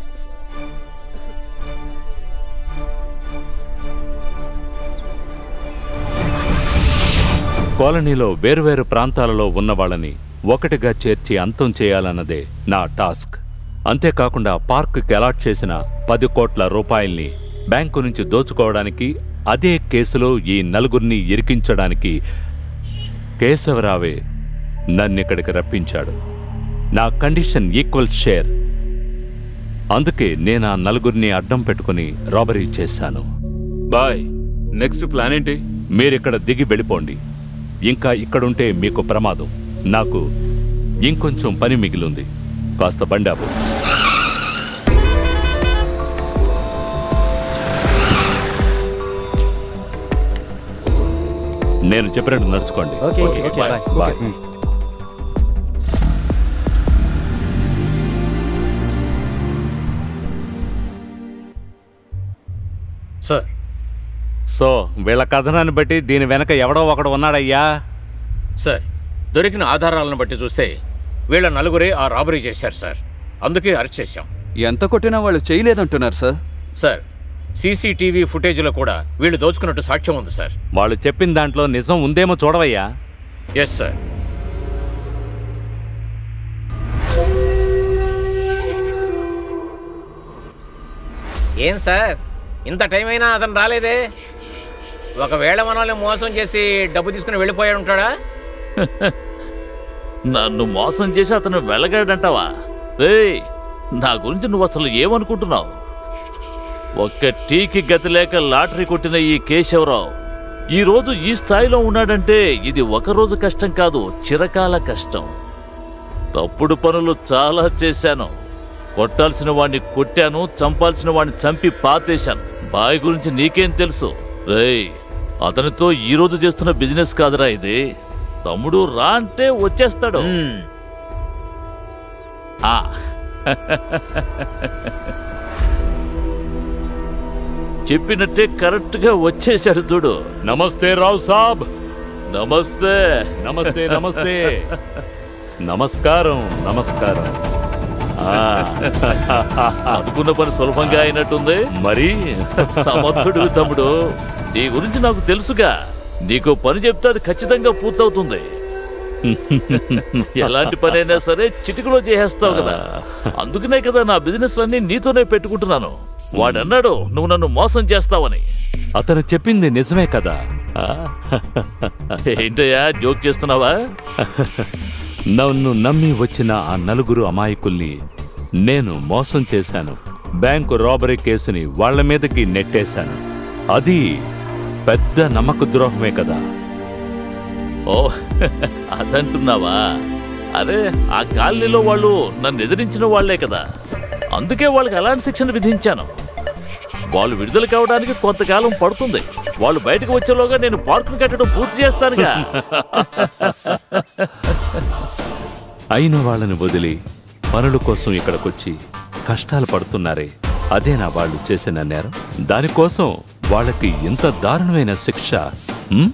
కాలనీలో వేరువేరు ప్రాంతాలలో ఉన్న వాళ్ళని ఒకటిగా చేర్చి అంతం చేయాలన్నదే నా టాస్క్ అంతేకాకుండా పార్కుకి అలాట్ చేసిన పది కోట్ల రూపాయల్ని బ్యాంకు నుంచి దోచుకోవడానికి అదే కేసులో ఈ నలుగురిని ఇరికించడానికి కేశవరావే నన్నిక్కడికి రప్పించాడు నా కండిషన్ ఈక్వల్ షేర్ అందుకే నేను ఆ నలుగురిని అడ్డం పెట్టుకుని రాబరీ చేశాను బాయ్ నెక్స్ట్ ప్లాన్ ఏంటి మీరిక్కడ దిగి వెళ్ళిపోండి ఇంకా ఇక్కడుంటే మీకు ప్రమాదం నాకు ఇంకొంచెం పని మిగిలింది కాస్త బండాబు నేను చెప్పినట్టు నడుచుకోండి okay okay bye bye okay sir so వీళ్ళ కథనాన్ని బట్టి దీని వెనక ఎవడో ఒకడు ఉన్నాడయ్యా సార్ దొరికిన ఆధారాలను బట్టి చూస్తే వీళ్ళ నలుగురే ఆ రాబరీ చేశారు సార్ అందుకే అరెస్ట్ చేశాం ఎంత కొట్టినా వాళ్ళు చేయలేదంటున్నారు సార్ సార్ సీసీటీవీ ఫుటేజ్లో కూడా వీళ్ళు దోచుకున్నట్టు సాక్ష్యం ఉంది సార్ వాళ్ళు చెప్పిన దాంట్లో నిజం ఉందేమో చూడవయ్యా ఎస్ సార్ ఏం సార్ ఇంత టైం అయినా అతను రాలేదే ఒకవేళ మనల్ని మోసం చేసి డబ్బు తీసుకుని వెళ్ళిపోయాడు ఉంటాడా నన్ను మోసం చేసి అతను వెళ్ళగాడంటావా రేయ్ నా గురించి నువ్వు అసలు ఏమనుకుంటున్నావు ఒక్క టీకి గతి లేక లాటరీ కొట్టిన ఈ కేశవరావు ఈ రోజు ఈ స్థాయిలో ఉన్నాడంటే ఇది ఒక రోజు కష్టం కాదు చిరకాల కష్టం తప్పుడు పనులు చాలా చేశాను కొట్టాల్సిన వాడిని కొట్టాను చంపాల్సిన వాడిని చంపి పాతేశాను బాయ్ గురించి నీకేం తెలుసు రేయ్ అతనితో ఈ రోజు చేస్తున్న బిజినెస్ కాదురా ఇది తమ్ముడు రా అంటే వచ్చేస్తాడు ఆ. చెప్పినట్టే కరెక్ట్ గా వచ్చేసాడు చూడు నమస్తే రావు సాబ్ నమస్తే నమస్తే నమస్తే నమస్కారం నమస్కారం ఆ, అనుకున్న పని సులభంగా అయినట్టుంది మరి సమర్థుడు తమ్ముడు నీ గురించి నాకు తెలుసుగా నీకు పని చెప్తే అది ఖచ్చితంగా పూర్తవుతుంది ఎలాంటి పని అయినా సరే చిటికలో చేసేస్తావు కదా అందుకనే కదా నా బిజినెస్ అన్ని నీతోనే పెట్టుకుంటున్నాను వాడన్నాడు నువ్వు నన్ను మోసం చేస్తావని అతను చెప్పింది నిజమే కదా ఆ, ఏంటయ్యా జోక్ చేస్తున్నావా నన్ను నమ్మి వచ్చిన ఆ నలుగురు అమాయకుల్ని నేను మోసం చేశాను బ్యాంకు రాబరీ కేసుని వాళ్ళ మీదకి నెట్టేశాను అది పెద్ద నమ్మక ద్రోహమే కదా ఓ అదంటున్నావా అరే ఆ కాలనీలో వాళ్ళు నన్ను ఎదిరించిన వాళ్లే కదా అందుకే వాళ్ళకి అలాంటి శిక్షణ విధించాను వాళ్ళు విడుదల కావడానికి కొంతకాలం పడుతుంది వాళ్ళు బయటకు వచ్చేలోగా నేను పార్కును కట్టడం పూర్తి చేస్తానుగా అయిన వాళ్ళని వదిలి పనుల కోసం ఇక్కడికొచ్చి కష్టాలు పడుతున్నారే అదేనా వాళ్ళు చేసిన నేరం దానికోసం వాళ్ళకి ఇంత దారుణమైన శిక్ష ఉమ్?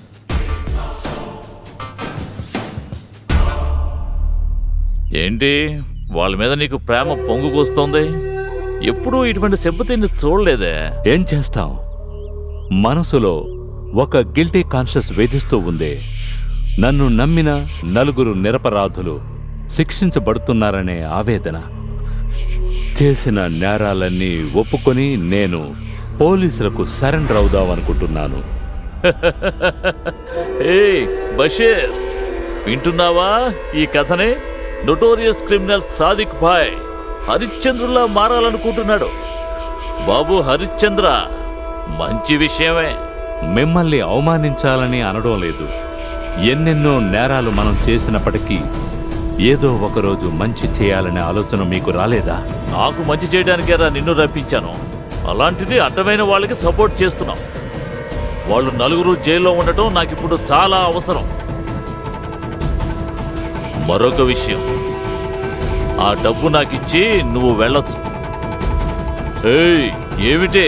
ఏంటి వాళ్ళ మీద నీకు ప్రేమ పొంగుకొస్తోంది ఎప్పుడూ ఇటువంటి సింపతిని చూడలేదే ఏం చేస్తాం మనసులో ఒక గిల్టీ కాన్షియస్ వేధిస్తూ ఉంది నన్ను నమ్మిన నలుగురు నిరపరాధులు శిక్షించబడుతున్నారనే ఆవేదన చేసిన నేరాలన్నీ ఒప్పుకొని నేను పోలీసులకు సరెండర్ అవుదామనుకుంటున్నాను ఏయ్ బషీర్ వింటున్నావా ఈ కథని నొటోరియస్ క్రిమినల్ సాదిక్ భాయ్ హరిశ్చంద్రులా మారాలనుకుంటున్నాడు బాబు హరిశ్చంద్ర మంచి విషయమే మిమ్మల్ని అవమానించాలని అనడం లేదు ఎన్నెన్నో నేరాలు మనం చేసినప్పటికీ ఏదో ఒకరోజు మంచి చేయాలనే ఆలోచన మీకు రాలేదా నాకు మంచి చేయడానికేరా నిన్ను రప్పించాను అలాంటిది అడ్డమైన వాళ్ళకి సపోర్ట్ చేస్తున్నాం వాళ్ళు నలుగురు జైల్లో ఉండటం నాకు ఇప్పుడు చాలా అవసరం మరొక విషయం ఆ డబ్బు నాకు ఇచ్చి నువ్వు వెళ్ళొచ్చు ఏయ్ ఏమిటే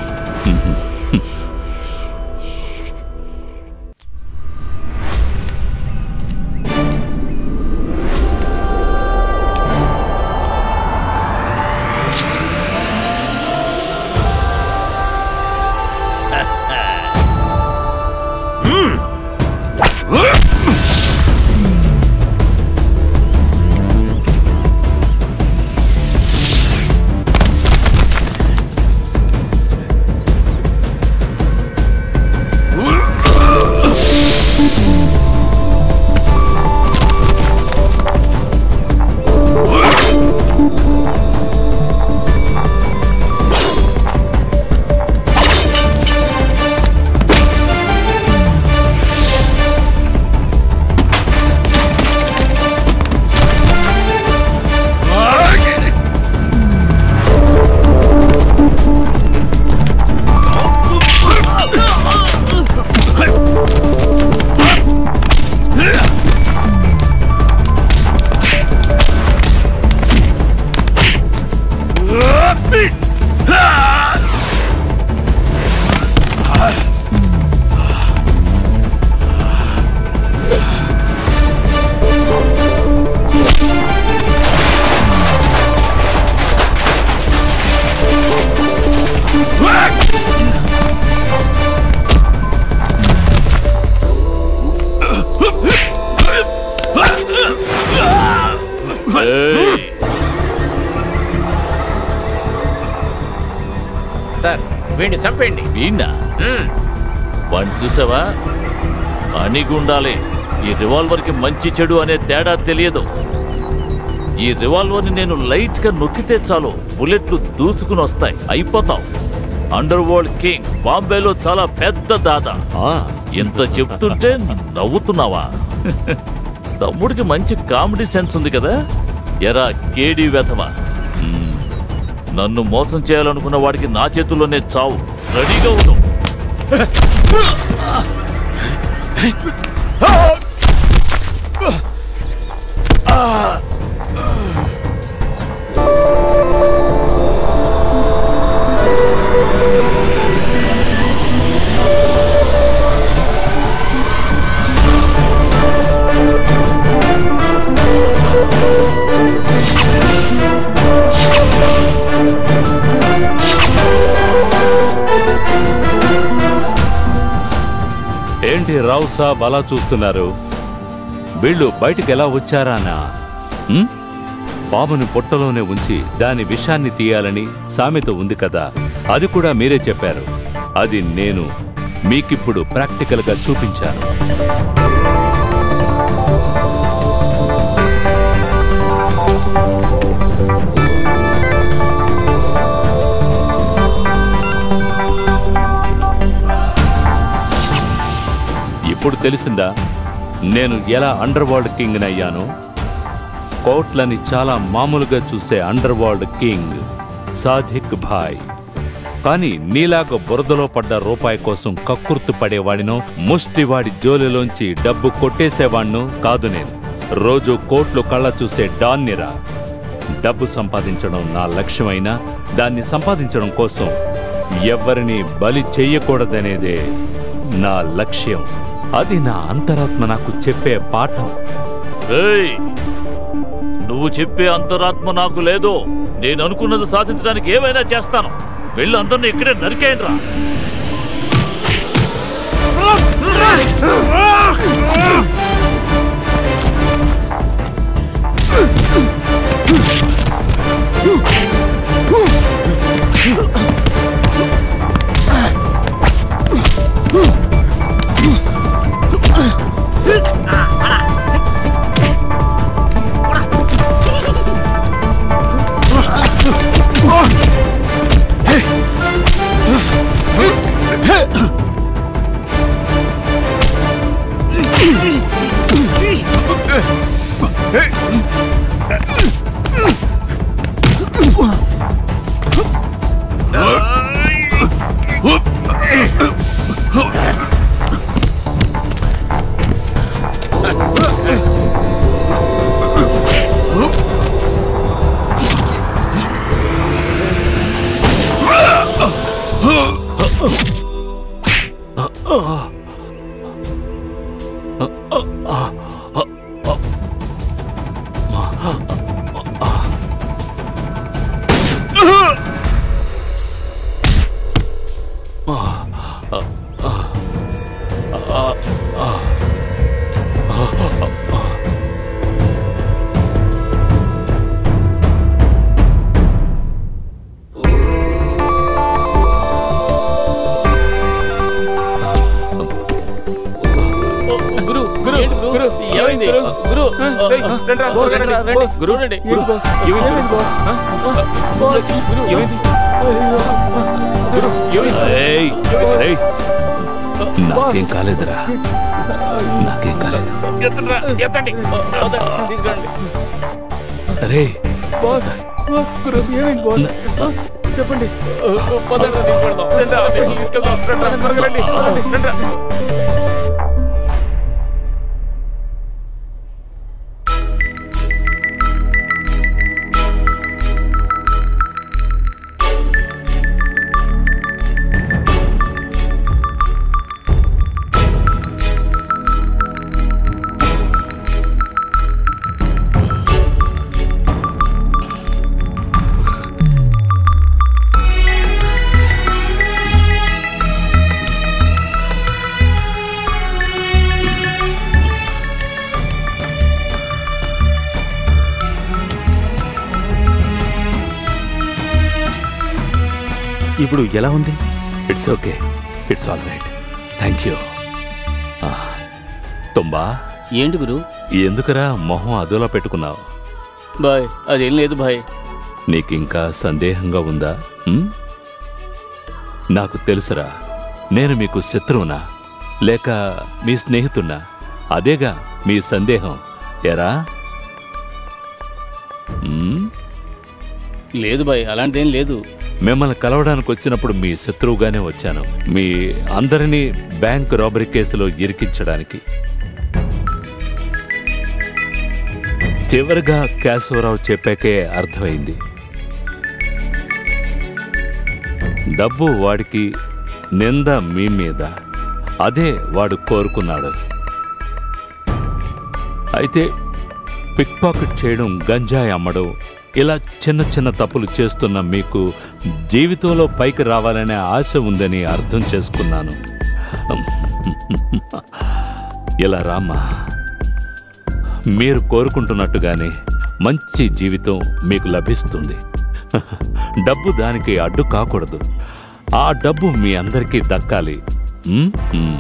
ఏయ్ సార్ వీడిని చంపేయండి వీణా వాడిని చూసావా అణిగుండాలి ఈ రివాల్వర్కి మంచి చెడు అనే తేడా తెలియదు ఈ రివాల్వర్ని నేను లైట్ గా నొక్కితే చాలు బుల్లెట్లు దూసుకుని వస్తాయి అయిపోతాం అండర్ వరల్డ్ కింగ్ బాంబేలో చాలా పెద్ద దాదా ఎంత చెప్తుంటే నవ్వుతున్నావా తమ్ముడికి మంచి కామెడీ సెన్స్ ఉంది కదా ఎరా కేడి వెధవా మ్మ్. నన్ను మోసం చేయాలనుకున్న వాడికి నా చేతుల్లోనే చావు రెడీగా ఉండు రావు సాబ్ అలా చూస్తున్నారు వీళ్ళు బయటికి ఎలా వచ్చారానా ఉమ్? పాముని పొట్టలోనే ఉంచి దాని విషాన్ని తీయాలని సామెత ఉంది కదా అది కూడా మీరే చెప్పారు అది నేను మీకిప్పుడు ప్రాక్టికల్గా చూపించాను ఇప్పుడు తెలిసిందా నేను ఎలా అండర్ వరల్డ్ కింగ్ అయ్యాను కోట్లని చాలా మామూలుగా చూసే underworld king Sadiq bhai కానీ నీలాగా బురదలో పడ్డ రూపాయి కోసం కక్కుర్తు పడేవాడినో ముష్టివాడి జోలిలోంచి డబ్బు కొట్టేసేవాణ్ణు కాదు నేను రోజు కోట్లు కళ్ళ చూసే డాన్నిరా డబ్బు సంపాదించడం నా లక్ష్యమైనా దాన్ని సంపాదించడం కోసం ఎవరిని బలి చెయ్యకూడదనేదే నా లక్ష్యం అది నా అంతరాత్మ నాకు చెప్పే పాఠం ఏయ్ నువ్వు చెప్పే అంతరాత్మ నాకు లేదు నేను అనుకున్నది సాధించడానికి ఏమైనా చేస్తాను వెళ్ళి అందరిని ఇక్కడే నరికేయండిరా గురు గురు గురు ఏమైంది గురు ఏయ్, రండ్రా, బాస్, త్వరగా రండి. రండి. బాస్, గురు రండి గురు, బాస్. ఏమైంది, బాస్? ఆ? గురు, ఏమైంది? గురు, ఏమైంది? ఏయ్, ఏయ్. నాకేం కాలేదురా నాకేం కాలేదు ఎత్తండ్రా, ఎత్తండి. తీసుకురండి. అరే బాస్ బాస్ గురు ఏమైంది బాస్ బాస్ చెప్పండి పదండ్రా, తీసుకెళ్దాం. రండ్రా, తీసుకెళ్దాం. రండ్రా, త్వరగా రండి. రండ్రా. ఇప్పుడు ఎలా ఉంది it's okay it's all right thank you తుంబా ఏంటి గురు ఎందుకురా మొహం అదోలా పెట్టుకున్నావు బాయ్ అదేం లేదు బాయ్ నీకింకా సందేహంగా ఉందా ఉమ్? నాకు తెలుసురా నేను మీకు శత్రువునా లేక మీ స్నేహితున్నా అదేగా మీ సందేహం ఎరా ఉమ్? లేదు బాయ్ అలాంటిదేం లేదు మిమ్మల్ని కలవడానికి వచ్చినప్పుడు మీ శత్రువుగానే వచ్చాను మీ అందరినీ బ్యాంక్ రాబరీ కేసులో ఇరికించడానికి చివరిగా కేశవరావు చెప్పాకే అర్థమైంది డబ్బు వాడికి నింద మీ మీద అదే వాడు కోరుకున్నాడు అయితే పిక్ పాకెట్ చేయడం గంజాయి అమ్మడం ఇలా చిన్న చిన్న తప్పులు చేస్తున్న మీకు జీవితంలో పైకి రావాలనే ఆశ ఉందని అర్థం చేసుకున్నాను ఇలా రామ్మా మీరు కోరుకుంటున్నట్టుగానే మంచి జీవితం మీకు లభిస్తుంది డబ్బు దానికి అడ్డు కాకూడదు ఆ డబ్బు మీ అందరికీ దక్కాలి ఉమ్? ఉమ్.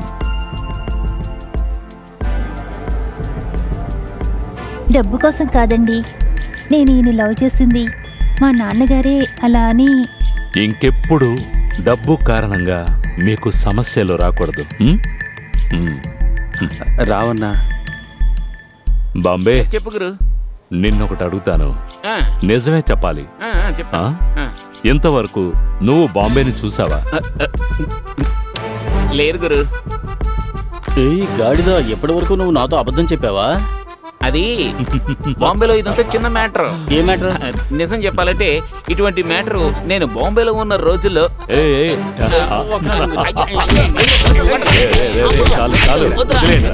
డబ్బు కోసం కాదండి నేను ఈయన లవ్ చేసింది మా నాన్నగారే అలా అని ఇంకెప్పుడు డబ్బు కారణంగా మీకు సమస్యలు రాకూడదు ఉమ్? ఉమ్. రావన్నా బాంబే చెప్పు గురు నిన్నొకటి అడుగుతాను ఆ, నిజమే చెప్పాలి ఆ, ఆ, చెప్పు ఆ? ఆ. ఇంతవరకు నువ్వు బాంబేని చూసావా లేరు గురు ఏయ్ గాడిద ఎప్పటి వరకు నువ్వు నాతో అబద్ధం చెప్పావా అది బాంబేలో ఇదంతా చిన్న మ్యాటర్ ఏ మ్యాటర్ నిజం చెప్పాలంటే ఇటువంటి మ్యాటర్ నేను బాంబేలో ఉన్న రోజుల్లో ఏయ్, ఏయ్, ఆ, ఒక్క నిమిషం గురు. ఏయ్, ఏయ్, ఏయ్, ఏయ్, చాలు చాలు వదిలేయండి.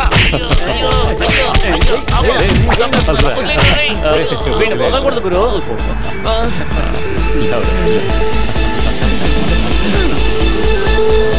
వీడిని వదలకూడదు గురు ఆ.